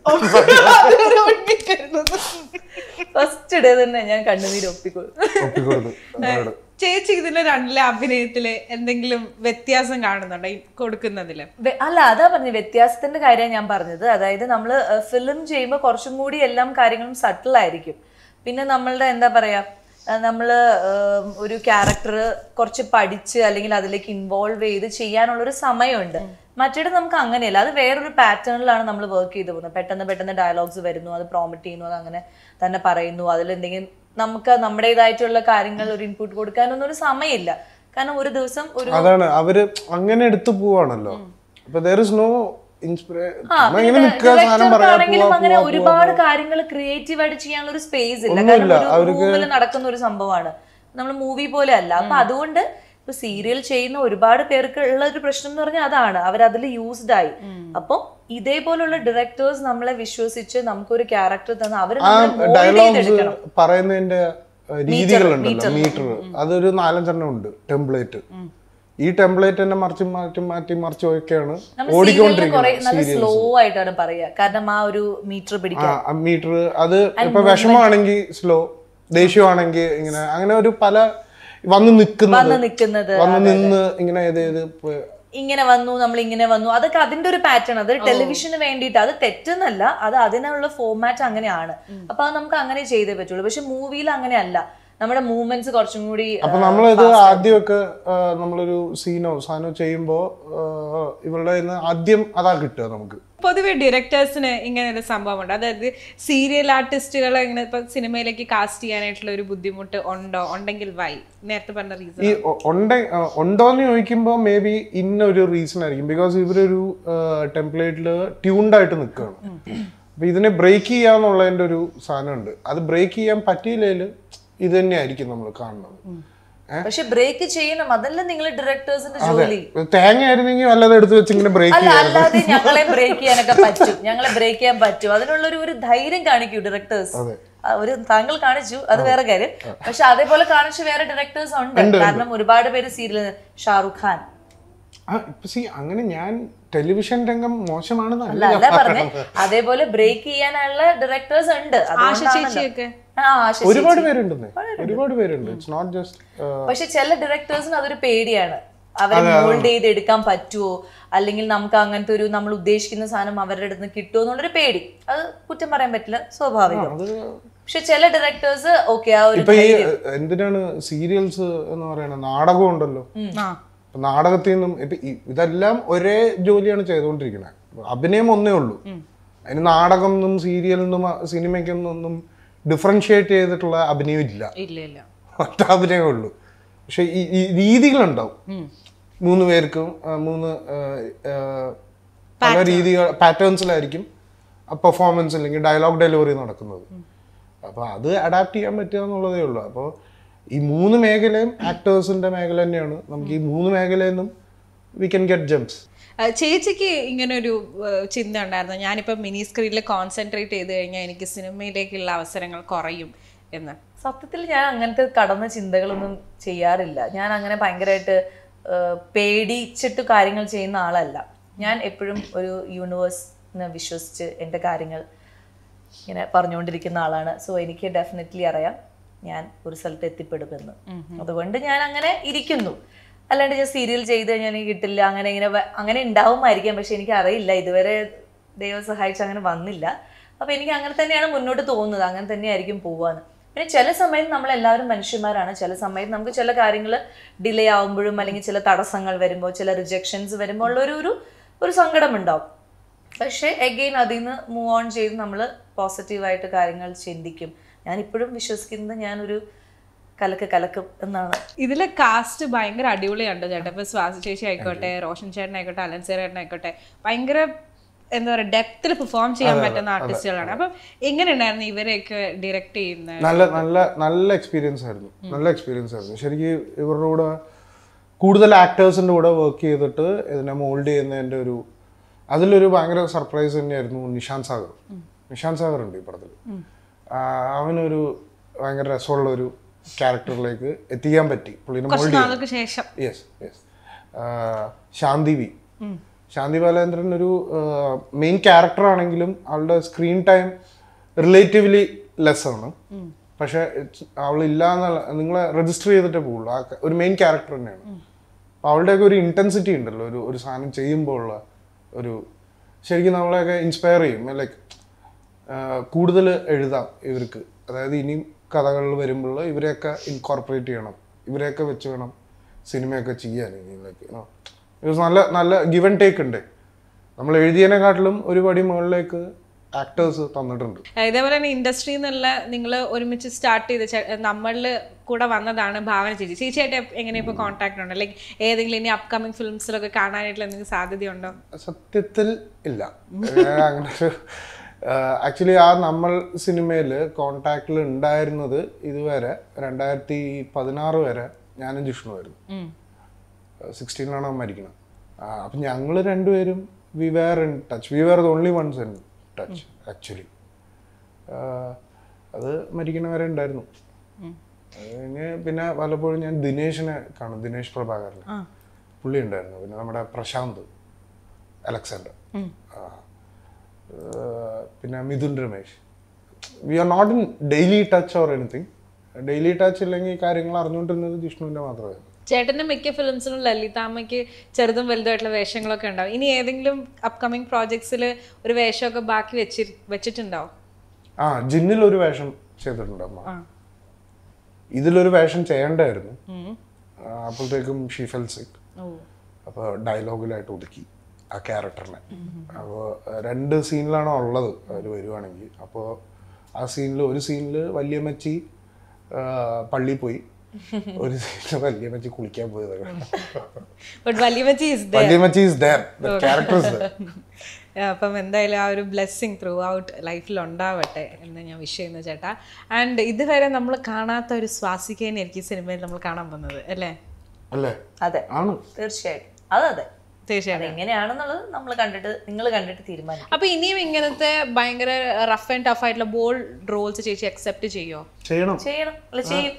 ഫസ്റ്റ് ഡേ തന്നെ ഞാൻ കണ്ണുനീര് ഒപ്പിക്കൊള്ളു ഒപ്പിക്കൊടുത്തു അവരോട്. ചേച്ചി ഇതിന്റെ രണ്ടിലെ അഭിനയത്തില് എന്തെങ്കിലും വ്യത്യാസം കാണുന്നുണ്ടോ ഈ കൊടുക്കുന്നതില് വെ- അല്ല അതാ പറഞ്ഞ വ്യത്യാസത്തിന്റെ കാര്യം ഞാൻ പറഞ്ഞത് അതായത് നമ്മൾ ഫിലിം ചെയ്യുമ്പോൾ കുറച്ചും കൂടി എല്ലാം കാര്യങ്ങളും സട്ടിൽ ആയിരിക്കും പിന്നെ നമ്മളുടെ എന്താ പറയാ നമ്മൾ ഒരു ക്യാരക്ടർ കുറച്ച് പഠിച്ച് അല്ലെങ്കിൽ അതിലേക്ക് ഇൻവോൾവ് ചെയ്ത് ചെയ്യാനുള്ളൊരു സമയമുണ്ട് മറ്റേത് നമുക്ക് അങ്ങനെയല്ല അത് വേറൊരു പാറ്റേണിലാണ് നമ്മൾ വർക്ക് ചെയ്ത് പോകുന്നത് പെട്ടെന്ന് പെട്ടെന്ന് ഡയലോഗ്സ് വരുന്നു അത് പ്രോമിറ്റ് ചെയ്യുന്നു അത് അങ്ങനെ തന്നെ പറയുന്നു അതിൽ എന്തെങ്കിലും നമുക്ക് നമ്മുടേതായിട്ടുള്ള കാര്യങ്ങൾ ഒരു ഇൻപുട്ട് കൊടുക്കാനൊന്നും ഒരു സമയമില്ല കാരണം ഒരു ദിവസം ഒരു അതാണ് അവര് അങ്ങനെ എടുത്തു പോവാണല്ലോ അപ്പൊ ദർ ഇസ് നോ ഇൻസ്പിറേഷൻ ആ, ഇങ്ങനെ പിന്നെ നിൽക്കുക സാധനം director പറയാ ആണെങ്കിലും പോവാ, അങ്ങനെ പോവാ, ഒരുപാട് കാര്യങ്ങൾ ക്രിയേറ്റീവ് ആയിട്ട് ചെയ്യാനുള്ള ഒരു സ്പേസ് ഇല്ല കാരണം ഒരു റൂമിൽ നടക്കുന്ന ഒരു സംഭവമാണ് നമ്മൾ മൂവി പോലെ അല്ല അപ്പൊ അതുകൊണ്ട് ഇപ്പൊ സീരിയൽ ചെയ്യുന്ന ഒരുപാട് പേർക്ക് ഉള്ള ഒരു പ്രശ്നം എന്ന് പറഞ്ഞാൽ അതാണ് അവർ അതിൽ യൂസ്ഡ് ആയി അപ്പം ഇതേപോലുള്ള ഡയറക്ടേഴ്സ് നമ്മളെ വിശ്വസിച്ച് നമുക്കൊരു ക്യാരക്ടർ തന്ന് അവർ ആ നമ്മളെ mold ഡയലോഗ്സ് ചെയ്തെടുക്കണം പറയുന്നതിന്റെ ഏഹ്, രീതികളുണ്ടല്ലോ മീറ്റർ അതൊരു നാലഞ്ചെണ്ണം ഉണ്ട് ടെംപ്ലേറ്റ് ഈ ടെംപ്ലേറ്റ് തന്നെ മറിച്ച് മാറ്റി മാറ്റി മറിച്ചും ഒക്കെയാണ് നമ്മൾ സീരിയലിൽ കുറെ ഓടിക്കൊണ്ടിരിക്കുന്നത് നല്ല സ്ലോ ആയിട്ടാണ് പറയുക കാരണം ആ ഒരു മീറ്റർ പിടിക്കാൻ ആ മീറ്റർ അത് ഇപ്പൊ വിഷമമാണെങ്കിൽ സ്ലോ ദേഷ്യമാണെങ്കിൽ ഇങ്ങനെ അങ്ങനെ ഒരു പല വന്ന് നിൽക്കുന്നത് വന്ന് നിൽക്കുന്നത് വന്ന് നിന്ന് ഇങ്ങനെ ഏത് ഏത് ഇപ്പൊ- ഇങ്ങനെ വന്നു നമ്മൾ ഇങ്ങനെ വന്നു അതൊക്കെ അതിന്റെ ഒരു പാറ്റേൺ അത് ടെലിവിഷന് വേണ്ടിയിട്ട് അത് തെറ്റെന്നല്ല അത് അതിനുള്ള ഫോർമാറ്റ് അങ്ങനെയാണ് അപ്പൊ അത് നമുക്ക് അങ്ങനെ ചെയ്തേ പറ്റുള്ളൂ പക്ഷെ മൂവിയിൽ അങ്ങനെയല്ല നമ്മുടെ മൂവ്മെന്റ്സ് കുറച്ചും കൂടി അപ്പൊ നമ്മളിത് ആദ്യമൊക്കെ ആ, നമ്മളൊരു സീനോ സാധനോ ചെയ്യുമ്പോ ആ, ഇവരുടെ കയ്യിന്ന് ആദ്യം അതാ കിട്ടുക നമുക്ക് പൊതുവെ ഡയറക്ടേഴ്സിന് ഇങ്ങനെ ഒരു സംഭവമുണ്ട് അതായത് സീരിയൽ ആർട്ടിസ്റ്റുകളെ ഇങ്ങനെ ഇപ്പൊ സിനിമയിലേക്ക് കാസ്റ്റ് ചെയ്യാനായിട്ടുള്ള ഒരു ബുദ്ധിമുട്ട് ഉണ്ടോ ഉണ്ടെങ്കിൽ വൈ നേരത്തെ പറഞ്ഞ റീസൺ ഈ ഒ- ഉണ്ടെ ആ, ഉണ്ടോന്ന് ചോദിക്കുമ്പോൾ മേ ബി ഇന്ന ഒരു റീസൺ ആയിരിക്കും ബിക്കോസ് ഇവരൊരു ടെംപ്ലേറ്റിൽ ട്യൂൺഡ് ആയിട്ട് നിൽക്കുകയാണ് അപ്പൊ ഇതിനെ ബ്രേക്ക് ചെയ്യാന്നുള്ളതിന്റെ ഒരു സാധനമുണ്ട് അത് ബ്രേക്ക് ചെയ്യാൻ പറ്റിയില്ലെങ്കിൽ ഇത് തന്നെയായിരിക്കും നമ്മൾ കാണുന്നത് പക്ഷെ ബ്രേക്ക് ചെയ്യണം അതല്ല നിങ്ങൾ ഡയറക്ടേഴ്സിന്റെ ജോലി തേങ്ങ ആയിരുന്നെങ്കിൽ വല്ലതും എടുത്ത് വെച്ച് ഇങ്ങനെ ബ്രേക്ക് അല്ല അല്ലാതെ ഞങ്ങളെ ബ്രേക്ക് ചെയ്യാനൊക്കെ പറ്റും ഞങ്ങളെ ബ്രേക്ക് ചെയ്യാൻ പറ്റും അതിനുള്ള ഒരു ഒരു ധൈര്യം കാണിക്കൂ ഡയറക്ടേഴ്സ് ഒരു താങ്കൾ കാണിച്ചു അത് വേറെ കാര്യം പക്ഷെ അതേപോലെ കാണിച്ച വേറെ ഡയറക്ടേഴ്സ് ഉണ്ട് കാരണം ഒരുപാട് പേര് സീരിയൽ ഷാറുഖ് ഖാൻ ആ ഇപ്പൊ സി അങ്ങനെ ഞാൻ ടെലിവിഷൻ രംഗം മോശമാണെന്ന് അല്ല അല്ല അല്ല പറഞ്ഞേ അതേപോലെ ബ്രേക്ക് ചെയ്യാനുള്ള ഡയറക്ടേഴ്സ് ഉണ്ട് ആശ അതുകൊണ്ടാണല്ലോ. ചേച്ചിയൊക്കെ ആ, ആശ ചേച്ചി. ഒരുപാട് പേരുണ്ടെന്നേ ഒരുപാട് പേരുണ്ട് ഇറ്റ്സ് നോട്ട് ജസ്റ്റ് പക്ഷെ ചില ഡയറക്ടേഴ്സിന് അതൊരു പേടിയാണ് അവരെ മോൾഡ് ചെയ്ത് എടുക്കാൻ പറ്റുമോ അല്ലെങ്കിൽ നമുക്ക് അങ്ങനത്തെ ഒരു നമ്മൾ ഉദ്ദേശിക്കുന്ന സാധനം അവരുടെ അടുത്ത് നിന്ന് കിട്ടുമോ എന്നുള്ളൊരു പേടി അത് കുറ്റം പറയാൻ പറ്റില്ല സ്വാഭാവികം അത് പക്ഷെ ചില ഡയറക്ടേഴ്സ് ഓക്കെ ആ ഒരു ഇപ്പൊ ഈ എന്തിനാണ് സീരിയൽസ് എന്ന് പറയുന്നത് നാടകം ഉണ്ടല്ലോ ആ ഇപ്പൊ നാടകത്തിൽ നിന്നും ഇപ്പൊ ഇ- ഇതെല്ലാം ഒരേ ജോലിയാണ് ചെയ്തുകൊണ്ടിരിക്കുന്നത് അഭിനയം ഒന്നേ ഉള്ളൂ അതിന് നാടകം എന്നും സീരിയൽ നിന്നും സിനിമയ്ക്കൊന്നും ഡിഫറൻഷിയേറ്റ് ചെയ്തിട്ടുള്ള അഭിനയം ഇല്ല ഇല്ല ഇല്ല ഒറ്റ അഭിനയമേ ഉള്ളൂ പക്ഷെ ഈ ഈ രീതികളുണ്ടാവും മൂന്ന് പേർക്കും ആ, മൂന്ന് ആ, ആ, പല രീതികൾ പാറ്റേൺസിലായിരിക്കും പെർഫോമൻസ് അല്ലെങ്കിൽ ഡയലോഗ് ഡെലിവറി നടക്കുന്നത് അപ്പോൾ അത് അഡാപ്റ്റ് ചെയ്യാൻ പറ്റുക എന്നുള്ളതേ ഉള്ളൂ അപ്പോൾ ഈ മൂന്ന് മേഖലയും ആക്ടേഴ്സിന്റെ മേഖല തന്നെയാണ് നമുക്ക് ഈ മൂന്ന് മേഖലയിൽ നിന്നും വി ക്യാൻ ഗെറ്റ് ജംപ്സ് ആ, ചേച്ചിക്ക് ഇങ്ങനെ ഒരു ചിന്ത ഉണ്ടായിരുന്നു ഞാനിപ്പോൾ മിനി സ്ക്രീനിൽ കോൺസെൻട്രേറ്റ് ചെയ്ത് കഴിഞ്ഞാൽ എനിക്ക് സിനിമയിലേക്കുള്ള അവസരങ്ങൾ കുറയും എന്ന് സത്യത്തിൽ ഞാൻ അങ്ങനത്തെ കടന്ന ചിന്തകളൊന്നും ചെയ്യാറില്ല ഞാൻ അങ്ങനെ ഭയങ്കരമായിട്ട് പേടിച്ചിട്ട് കാര്യങ്ങൾ ചെയ്യുന്ന ആളല്ല ഞാൻ എപ്പോഴും ഒരു യൂണിവേഴ്സിനെ വിശ്വസിച്ച് എൻ്റെ കാര്യങ്ങൾ ഇങ്ങനെ പറഞ്ഞുകൊണ്ടിരിക്കുന്ന ആളാണ് സോ എനിക്ക് ഡെഫിനറ്റ്ലി അറിയാം ഞാൻ ഒരു സ്ഥലത്ത് എത്തിപ്പെടുമെന്ന് അതുകൊണ്ട് ഞാൻ അങ്ങനെ ഇരിക്കുന്നു അല്ലാണ്ട് ഞാൻ സീരിയൽ ചെയ്ത് കഴിഞ്ഞാൽ എനിക്ക് കിട്ടില്ല അങ്ങനെ ഇങ്ങനെ വ- അങ്ങനെ ഉണ്ടാവുമായിരിക്കാം പക്ഷെ എനിക്ക് അറിയില്ല ഇതുവരെ ദൈവം സഹായിച്ച് അങ്ങനെ വന്നില്ല അപ്പൊ എനിക്ക് അങ്ങനെ തന്നെയാണ് മുന്നോട്ട് തോന്നുന്നത് അങ്ങനെ തന്നെയായിരിക്കും പോവാന്ന് പിന്നെ ചില സമയത്ത് നമ്മൾ എല്ലാവരും മനുഷ്യന്മാരാണ് ചില സമയത്ത് നമുക്ക് ചില കാര്യങ്ങൾ ഡിലേ ആവുമ്പോഴും അല്ലെങ്കിൽ ചില തടസ്സങ്ങൾ വരുമ്പോൾ ചില റിജക്ഷൻസ് വരുമ്പോൾ ഉള്ള ഒരു ഒരു ഒരു സങ്കടം ഉണ്ടാവും പക്ഷേ എഗെയിൻ അതിൽ നിന്ന് മൂവ് ഓൺ ചെയ്ത് നമ്മൾ പോസിറ്റീവായിട്ട് കാര്യങ്ങൾ ചിന്തിക്കും ഞാൻ ഇപ്പോഴും വിശ്വസിക്കുന്നത് ഞാനൊരു കലക്ക് കലക്കും എന്നാണ് ഇതിലെ കാസ്റ്റ് ഭയങ്കര അടിപൊളിയുണ്ട് ചേട്ടാ ഇപ്പൊ സ്വാസി ചേച്ചി ആയിക്കോട്ടെ റോഷൻ ചേട്ടൻ ആയിക്കോട്ടെ അലൻ ചേട്ടൻ ആയിക്കോട്ടെ ഭയങ്കര എന്താ പറയുക ഡെപ്തിൽ പെർഫോം ചെയ്യാൻ പറ്റുന്ന ആർട്ടിസ്റ്റുകളാണ് അപ്പം എങ്ങനെയുണ്ടായിരുന്നു ഇവരെയൊക്കെ ഡയറക്റ്റ് ചെയ്യുന്നത് നല്ല നല്ല നല്ല എക്സ്പീരിയൻസ് ആയിരുന്നു നല്ല എക്സ്പീരിയൻസ് ആയിരുന്നു ശരിക്കും ഇവരുടെ കൂടെ കൂടുതൽ ആക്ടേഴ്സിൻ്റെ കൂടെ വർക്ക് ചെയ്തിട്ട് ഇതിനെ മോൾഡ് ചെയ്യുന്നതിൻ്റെ ഒരു അതിലൊരു ഭയങ്കര സർപ്രൈസ് തന്നെയായിരുന്നു നിഷാന്ത് സാഗർ നിഷാന്ത് സാഗർ ഉണ്ട് ഈ പടത്തിൽ അവനൊരു ഭയങ്കര രസമുള്ള ഒരു ക്യാരക്ടറിലേക്ക് എത്തിക്കാൻ പറ്റി പുള്ളിനെ മോൾഡ് ചെയ്യാൻ നാൾക്ക് ശേഷം yes yes Shanthi V Shanthi Balendran ഒരു മെയിൻ ക്യാരക്ടർ ആണെങ്കിലും അവളുടെ സ്ക്രീൻ ടൈം റിലേറ്റീവ്ലി ലെസ് ആണ് പക്ഷെ അവളില്ല എന്നുള്ള നിങ്ങളെ രജിസ്റ്റർ ചെയ്തിട്ടേ പോകുള്ളൂ ആ ക- ഒരു മെയിൻ ക്യാരക്ടർ തന്നെയാണ് അപ്പൊ അവളുടെയൊക്കെ ഒരു ഇന്റൻസിറ്റി ഉണ്ടല്ലോ ഒരു ഒരു സാധനം ചെയ്യുമ്പോൾ ഉള്ള ഒരു ശരിക്കും നമ്മളെയൊക്കെ ഇൻസ്പയർ ചെയ്യും ലൈക്ക് കൂടുതൽ എഴുതാം ഇവർക്ക് അതായത് ഇനിയും കഥകൾ വരുമ്പോൾ ഇവരെയൊക്കെ ഇൻകോർപ്പറേറ്റ് ചെയ്യണം ഇവരെയൊക്കെ വെച്ച് വേണം സിനിമയൊക്കെ ചെയ്യാൻ ഇനിയിലേക്ക് നല്ല നല്ല ഗിവൻ ടേക്ക് ഉണ്ട് നമ്മൾ എഴുതിയതിനെക്കാട്ടിലും ഒരു പടി മുകളിലേക്ക് ആക്ടേഴ്സ് തന്നിട്ടുണ്ട് ഇതേപോലെ തന്നെ ഇൻഡസ്ട്രി എന്നുള്ള നിങ്ങൾ ഒരുമിച്ച് സ്റ്റാർട്ട് ചെയ്ത് നമ്മളിൽ കൂടെ വന്നതാണ് ഭാവന ചേച്ചി ചേച്ചിയായിട്ട് എപ്പ- എങ്ങനെ ഇപ്പോൾ കോൺടാക്ട് ഉണ്ടോ ലൈക്ക് ഏതെങ്കിലും ഇനി അപ്കമിങ് ഫിലിംസിലൊക്കെ കാണാനായിട്ടുള്ള എന്തെങ്കിലും സാധ്യതയുണ്ടോ സത്യത്തിൽ ഇല്ല ഏഹ് അങ്ങനെ ഒരു ആക്ച്വലി ആ നമ്മൾ സിനിമയിൽ കോണ്ടാക്റ്റിൽ ഉണ്ടായിരുന്നത് ഇതുവരെ രണ്ടായിരത്തി പതിനാറ് വരെ ഞാനും ജിഷ്ണുവായിരുന്നു സിക്സ്റ്റീനിലാണ് അവൻ മരിക്കണം അപ്പം ഞങ്ങൾ രണ്ടുപേരും we were in touch we were the only ones in touch actually അത് മരിക്കണവരെ ഉണ്ടായിരുന്നു അത് കഴിഞ്ഞ് പിന്നെ പലപ്പോഴും ഞാൻ ദിനേശിനെ കാണും ദിനേശ് പ്രഭാകരനെ പുള്ളി ഉണ്ടായിരുന്നു പിന്നെ നമ്മുടെ പ്രശാന്ത് അലക്സാണ്ടർ ആ. ഏർ പിന്നെ Mithun Ramesh we are not in daily touch or anything daily touch ഇല്ലെങ്കിൽ ഈ കാര്യങ്ങൾ അറിഞ്ഞുകൊണ്ടിരുന്നത് ജിഷ്ണുവിൻ്റെ മാത്രമായിരുന്നു ചേട്ടന്റെ മിക്ക ഫിലിംസിലും ലളിതാമ്മയ്ക്ക് ചെറുതും വലുതായിട്ടുള്ള വേഷങ്ങളൊക്കെ ഉണ്ടാവും ഇനി ഏതെങ്കിലും അപ്കമിങ് പ്രോജക്ട്സിൽ ഒരു വേഷമൊക്കെ ബാക്കി വെച്ചി വെച്ചിട്ടുണ്ടാവും ആ ജിന്നിൽ ഒരു വേഷം ചെയ്തിട്ടുണ്ട് അമ്മ ഇതിലൊരു വേഷം ചെയ്യണ്ടായിരുന്നു ആ, അപ്പോഴത്തേക്കും ഷീ ഫെൽ സിക്ക് അപ്പോൾ ഡയലോഗിലായിട്ട് ഒതുക്കി ആ ക്യാരക്ടറിനെ അപ്പോൾ രണ്ട് സീനിലാണ് ഉള്ളത് അവർ വരുവാണെങ്കിൽ അപ്പോൾ ആ സീനിൽ ഒരു സീനിൽ വല്യമ്മച്ചി ആ, പള്ളിയിൽ പോയി ഒരു സീനിൽ വല്യമ്മച്ചി കുളിക്കാൻ പോയതൊക്കെ but Valiyammachi is Valiyammachi is there character is there അപ്പം എന്തായാലും ആ ഒരു ബ്ലെസ്സിങ് ത്രൂ ഔട്ട് ലൈഫിൽ ഉണ്ടാവട്ടെ എന്ന് ഞാൻ വിഷ് ചെയ്യുന്നു ചേട്ടാ ആൻഡ് ഇതുവരെ നമ്മൾ കാണാത്ത ഒരു സ്വാസിക്കേനായിരിക്കും ഈ സിനിമയിൽ നമ്മൾ കാണാൻ പോകുന്നത് അല്ലേ അല്ലേ അതെ ആണ് തീർച്ചയായിട്ടും അതെ തീർച്ചയായിട്ടും എങ്ങനെയാണെന്നുള്ളത് നമ്മൾ കണ്ടിട്ട് നിങ്ങൾ കണ്ടിട്ട് തീരുമാനിക്കും അപ്പൊ ഇനിയും ഇങ്ങനത്തെ ഭയങ്കര റഫ് ആൻഡ് ടഫ് ആയിട്ടുള്ള ബോൾഡ് റോൾസ് ചേച്ചി അക്സെപ്റ്റ് ചെയ്യോ ചെയ്യണം ചെയ്യണം അല്ല ചെയ്യും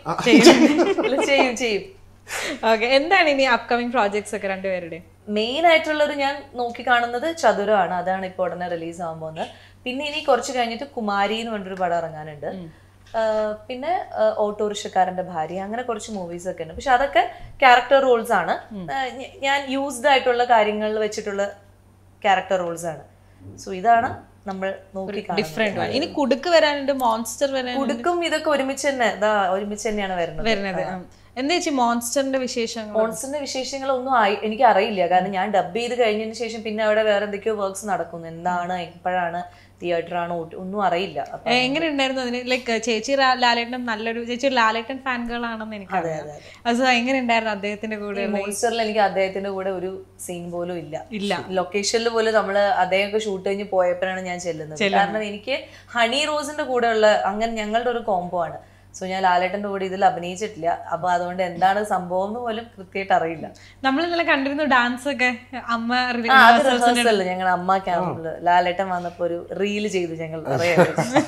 അല്ല ചെയ്യും ചെയ്യും ഓക്കെ എന്താണ് ഇനി അപ്കമിങ് പ്രോജക്ട്സ് ഒക്കെ രണ്ടുപേരുടെ മെയിൻ ആയിട്ടുള്ളൊരു ഞാൻ നോക്കി കാണുന്നത് ചതുരമാണ് അതാണ് ഇപ്പോൾ ഉടനെ റിലീസ് ആവാൻ പോകുന്നത് പിന്നെ ഇനി കുറച്ച് കഴിഞ്ഞിട്ട് കുമാരി എന്ന് പറഞ്ഞൊരു പടം ഇറങ്ങാനുണ്ട് ആഹ് പിന്നെ ആഹ് ഓട്ടോറിക്ഷക്കാരന്റെ ഭാര്യ അങ്ങനെ കുറച്ച് മൂവീസ് ഒക്കെ ഉണ്ട് പക്ഷെ അതൊക്കെ ക്യാരക്ടർ റോൾസ് ആണ് ആഹ് ഞ- ഞാൻ യൂസ്ഡ് ആയിട്ടുള്ള കാര്യങ്ങളിൽ വെച്ചിട്ടുള്ള ക്യാരക്ടർ റോൾസ് ആണ് സോ ഇതാണ് നമ്മൾ നോക്കി കാണുന്നത് ഡിഫറെന്റ് ഇനി കുടുക്ക് വരാനുണ്ട് മോൺസ്റ്റർ വരാനുണ്ട് കുടുക്കും ഇതൊക്കെ ഒരുമിച്ച് തന്നെ ഇതാ ഒരുമിച്ച് തന്നെയാണ് വരുന്നത് വരുന്നത് ഉം. എന്താ ചേച്ചി മോൺസ്റ്ററിന്റെ വിശേഷങ്ങൾ മോൺസ്റ്ററിന്റെ വിശേഷങ്ങളൊന്നും ആയി എനിക്ക് അറിയില്ല കാരണം ഞാൻ ഡബ് ചെയ്ത് കഴിഞ്ഞതിന് ശേഷം പിന്നെ അവിടെ വേറെ എന്തൊക്കെയോ വർക്ക്സ് നടക്കുന്നു എന്താണ് എപ്പോഴാണ് തിയേറ്റർ ആണോ ഒന്നും അറിയില്ല അപ്പൊ എങ്ങനെ ഉണ്ടായിരുന്നു അതിന് ലൈക്ക് ചേച്ചി റാ- ലാലേട്ടൻ നല്ലൊരു ചേച്ചി ഒരു ലാലേട്ടൻ ഫാൻ ഗേൾ ആണെന്ന് എനിക്കറിയാം അത് എങ്ങനെ ഉണ്ടായിരുന്നു അദ്ദേഹത്തിന്റെ കൂടെ മോൺസ്റ്ററിൽ എനിക്ക് അദ്ദേഹത്തിന്റെ കൂടെ ഒരു സീൻ പോലും ഇല്ല ഇല്ല ലൊക്കേഷനിൽ പോലും നമ്മള് അദ്ദേഹമൊക്കെ ഷൂട്ട് കഴിഞ്ഞ് പോയപ്പോഴാണ് ഞാൻ ചെല്ലുന്നത് കാരണം എനിക്ക് ഹണി റോസിന്റെ കൂടെ ഉള്ള അങ്ങനെ ഞങ്ങളുടെ ഒരു കോംബോ ആണ് സോ ഞാൻ ലാലേട്ടന്റെ കൂടെ ഇതിൽ അഭിനയിച്ചിട്ടില്ല അപ്പൊ അതുകൊണ്ട് എന്താണ് സംഭവം എന്ന് പോലും കൃത്യമായിട്ട് അറിയില്ല നമ്മൾ ഇന്നലെ കണ്ടിരുന്നു ഡാൻസ് ഒക്കെ അമ്മ ആ, അത് റിഹേഴ്സൽ ഞങ്ങളുടെ അമ്മ ക്യാമ്പില് ലാലേട്ടൻ വന്നപ്പോ ഒരു റീല് ചെയ്തു ഞങ്ങൾ അറിയാം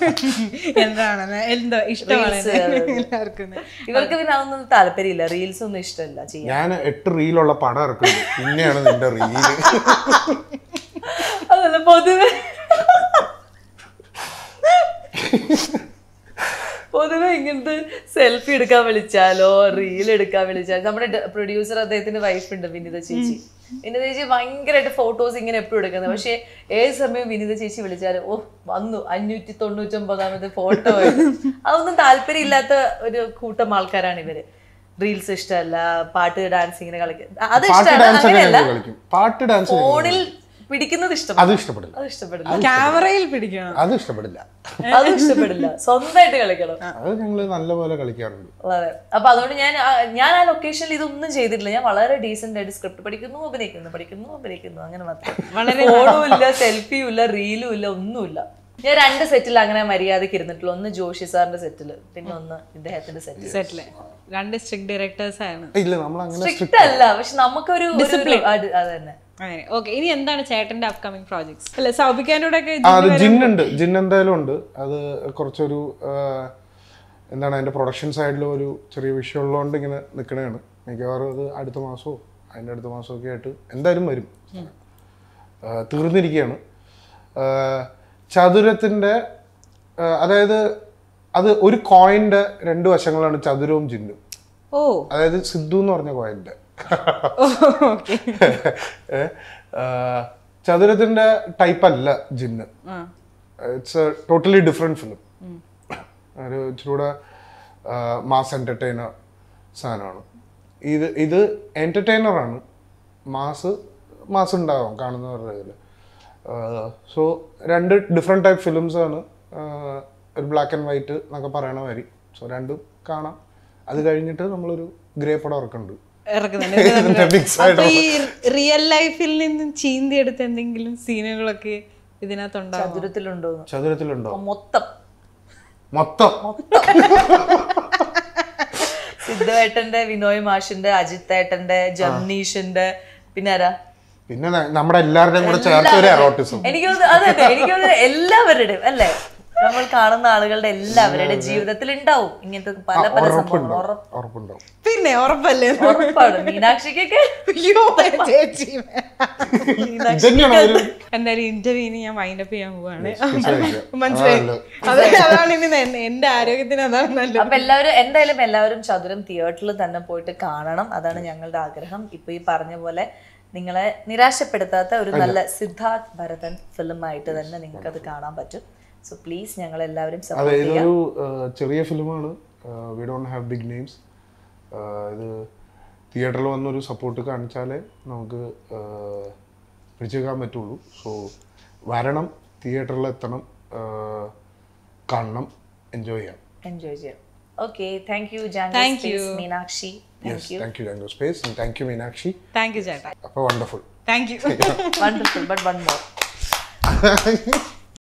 എന്താണെന്ന് എന്തോ ഇഷ്ടമാണ് എല്ലാവർക്കും ഇവർക്ക് പിന്നെ അതൊന്നും താല്പര്യമില്ല റീൽസ് ഒന്നും ഇഷ്ടമല്ല ചെയ്യാൻ ഞാൻ എട്ട് റീലുള്ള പടം ഇറക്കുന്നത് പിന്നെയാണ് നിന്റെ റീല് അതല്ല പൊതുവെ പൊതുവെ ഇങ്ങനത്തെ സെൽഫി എടുക്കാൻ വിളിച്ചാലോ റീൽ എടുക്കാൻ വിളിച്ചാലോ നമ്മുടെ പ്രൊഡ്യൂസർ അദ്ദേഹത്തിന്റെ വൈഫ് ഉണ്ട് വിനിത ചേച്ചി വിനിത ചേച്ചി ഭയങ്കരമായിട്ട് ഫോട്ടോസ് ഇങ്ങനെ എപ്പോഴും എടുക്കുന്നത് പക്ഷെ ഏത് സമയം വിനിത ചേച്ചി വിളിച്ചാലും ഓ വന്നു അഞ്ഞൂറ്റി തൊണ്ണൂറ്റൊമ്പതാമത് ഫോട്ടോ അതൊന്നും താല്പര്യമില്ലാത്ത ഒരു കൂട്ടം ആൾക്കാരാണ് ഇവര് റീൽസ് ഇഷ്ടമല്ല പാട്ട് ഡാൻസ് ഇങ്ങനെ കളിക്കുക അത് പാട്ട് ഇഷ്ടമാണ് ഡാൻസ് ഒക്കെ അങ്ങനെയല്ല ഞങ്ങൾ കളിക്കും പാട്ട് ഡാൻസ് ഫോണിൽ പിടിക്കുന്നത് ഇഷ്ടം അത് ഇഷ്ടപ്പെടില്ല അത് ഇഷ്ടപ്പെടില്ല ക്യാമറയിൽ പിടിക്കണം അത് ഇഷ്ടപ്പെടില്ല അത് ഇഷ്ടപ്പെടില്ല സ്വന്തമായിട്ട് കളിക്കണം അത് ഞങ്ങൾ നല്ലപോലെ കളിക്കാറുണ്ട് വളരെ അപ്പൊ അതുകൊണ്ട് ഞാൻ ആ- ഞാൻ ആ ലൊക്കേഷനിൽ ഇതൊന്നും ചെയ്തിട്ടില്ല ഞാൻ വളരെ ഡീസെന്റ് ആയിട്ട് സ്ക്രിപ്റ്റ് പഠിക്കുന്നു അഭിനയിക്കുന്നു പഠിക്കുന്നു അഭിനയിക്കുന്നു അങ്ങനെ മാത്രം ഫോണും ഇല്ല സെൽഫിയും ഇല്ല റീലും ഇല്ല ഒന്നുമില്ല ഞാൻ രണ്ട് സെറ്റിൽ അങ്ങനെ മര്യാദക്ക് ഇരുന്നിട്ടുള്ളൂ ഒന്ന് ജോഷി സാറിന്റെ സെറ്റിൽ പിന്നെ ഒന്ന് ഇദ്ദേഹത്തിന്റെ സെറ്റിൽ സെറ്റില് രണ്ട് സ്ട്രിക്ട് ഡയറക്ടേഴ്സ് ആണ് ഇല്ല നമ്മൾ അങ്ങനെ സ്ട്രിക്റ്റ് അല്ല പക്ഷെ നമുക്കൊരു ഒരു- ഒരു- അത് അത് തന്നെ അങ്ങനെ ഓക്കെ ഇനി എന്താണ് ചേട്ടന്റെ അപ്കമിങ് പ്രോജക്ട്സ് അല്ല സൗബിക്കാനോടെ ഒക്കെ ആ അത് ജിന്നുണ്ട് ജിൻ എന്തായാലും ഉണ്ട് അത് കുറച്ചൊരു ആ, എന്താണ് അതിന്റെ പ്രൊഡക്ഷൻ സൈഡിൽ ഒരു ചെറിയ വിഷയം ഉള്ളതുകൊണ്ട് ഇങ്ങനെ നിൽക്കണതാണ് മിക്കവാറും അത് അടുത്ത മാസമോ അതിൻ്റെ അടുത്ത മാസമോ ഒക്കെ ആയിട്ട് എന്തായാലും വരും ആ, തീർന്നിരിക്കുകയാണ് ആ, ചതുരത്തിൻ്റെ ആ, അതായത് അത് ഒരു കോയിൻ്റെ രണ്ട് വശങ്ങളാണ് ചതുരവും ജിന്നും ഓ അതായത് സിദ്ധു എന്ന് പറഞ്ഞ കോയിൻ്റെ ഓക്കെ ചതുരത്തിന്റെ ടൈപ്പ് അല്ല Jinn it's a totally different film ഒരു ഇച്ചിരൂടെ മാസ് എന്റർടൈനർ സാധനമാണ് ഇത് ഇത് entertainer ആണ് മാസ് മാസ് ഉണ്ടാവും കാണുന്നവരുടെ ഇതിൽ സോ രണ്ട് ഡിഫറെൻറ്റ് ടൈപ്പ് ഫിലിംസ് ആണ് ആഹ് ഒരു ബ്ലാക്ക് ആൻഡ് വൈറ്റ് എന്നൊക്കെ പറയണ മാതിരി സോ രണ്ടും കാണാം അത് കഴിഞ്ഞിട്ട് നമ്മളൊരു ഗ്രേ പടം ഇറക്കുന്നുണ്ട് ഇറക്കുന്നുണ്ട് ഇതിന്റെ mix അപ്പൊ ഈ റിയൽ ലൈഫിൽ നിന്നും ചീന്തിയെടുത്ത എന്തെങ്കിലും സീനുകളൊക്കെ ഇതിനകത്തുണ്ടാവും ചതുരത്തിലുണ്ടോന്ന് ചതുരത്തിലുണ്ടോ മൊത്തം മൊത്തം സിദ്ധുവേട്ടന്റെ വിനോയ് മാഷിന്റെ അജിത് ഏട്ടന്റെ ജംനീഷിന്റെ പിന്നെ ആരാ പിന്നെ ന- നമ്മുടെ എല്ലാവരുടെയും കൂടെ ചേർത്ത് ഒരു എറോട്ടിസം എനിക്ക് തോന്നുന്നു അതെ അതെ എനിക്ക് തോന്നുന്നു എല്ലാവരുടെയും അല്ലേ നമ്മൾ കാണുന്ന ആളുകളുടെ എല്ലാവരുടെ ജീവിതത്തിൽ ഉണ്ടാവും ഇങ്ങനത്തെ പല പല സംഭവങ്ങൾ ഉറപ്പ് ഉറപ്പുണ്ടാവും പിന്നെ ഉറപ്പല്ലേ ഉറപ്പാണ് മീനാക്ഷിക്കൊക്കെ അയ്യോ ചേച്ചി ഇതന്നെയാണ് ഒരു എന്തായാലും ഇന്റർവ്യൂവിന് ഞാൻ മൈൻഡ് അപ്പ് ചെയ്യാൻ പോവാണ് മനസ്സിലായില്ല. മനസ്സിലായി അതല്ല. അതെ അതാണ് ഇനി ന- എന്റെ ആരോഗ്യത്തിന് അതാണ് നല്ലത് അപ്പൊ എല്ലാവരും എന്തായാലും എല്ലാവരും ചതുരം തിയേറ്ററിൽ തന്നെ പോയിട്ട് കാണണം അതാണ് ഞങ്ങളുടെ ആഗ്രഹം ഇപ്പൊ ഈ പറഞ്ഞ പോലെ നിങ്ങളെ നിരാശപ്പെടുത്താത്ത ഒരു നല്ല സിദ്ധാർത്ഥ് ഭരതൻ ഫിലിം ആയിട്ട് തന്നെ നിങ്ങൾക്ക് അത് കാണാൻ പറ്റും സോ പ്ലീസ് ഞങ്ങൾ എല്ലാവരും അതെ സപ്പോർട്ട് ചെയ്യാം ഇതൊരു ആ, ചെറിയ ഫിലിമാണ് we don't have big names ഇത് തിയേറ്ററിൽ വന്നൊരു സപ്പോർട്ട് കാണിച്ചാലേ നമുക്ക് ആ, പിടിച്ചേക്കാൻ പറ്റുള്ളൂ സോ വരണം തിയേറ്ററിൽ എത്തണം ആ, കാണണം എൻജോയ് ചെയ്യാം എൻജോയ് ചെയ്യാം okay thank you Thank Janki you. Meenakshi yes thank you ഡാങ്കോ സ്പേസ് thank you Meenakshi thank you ചേട്ടാ അപ്പോൾ wonderful thank you wonderful but one more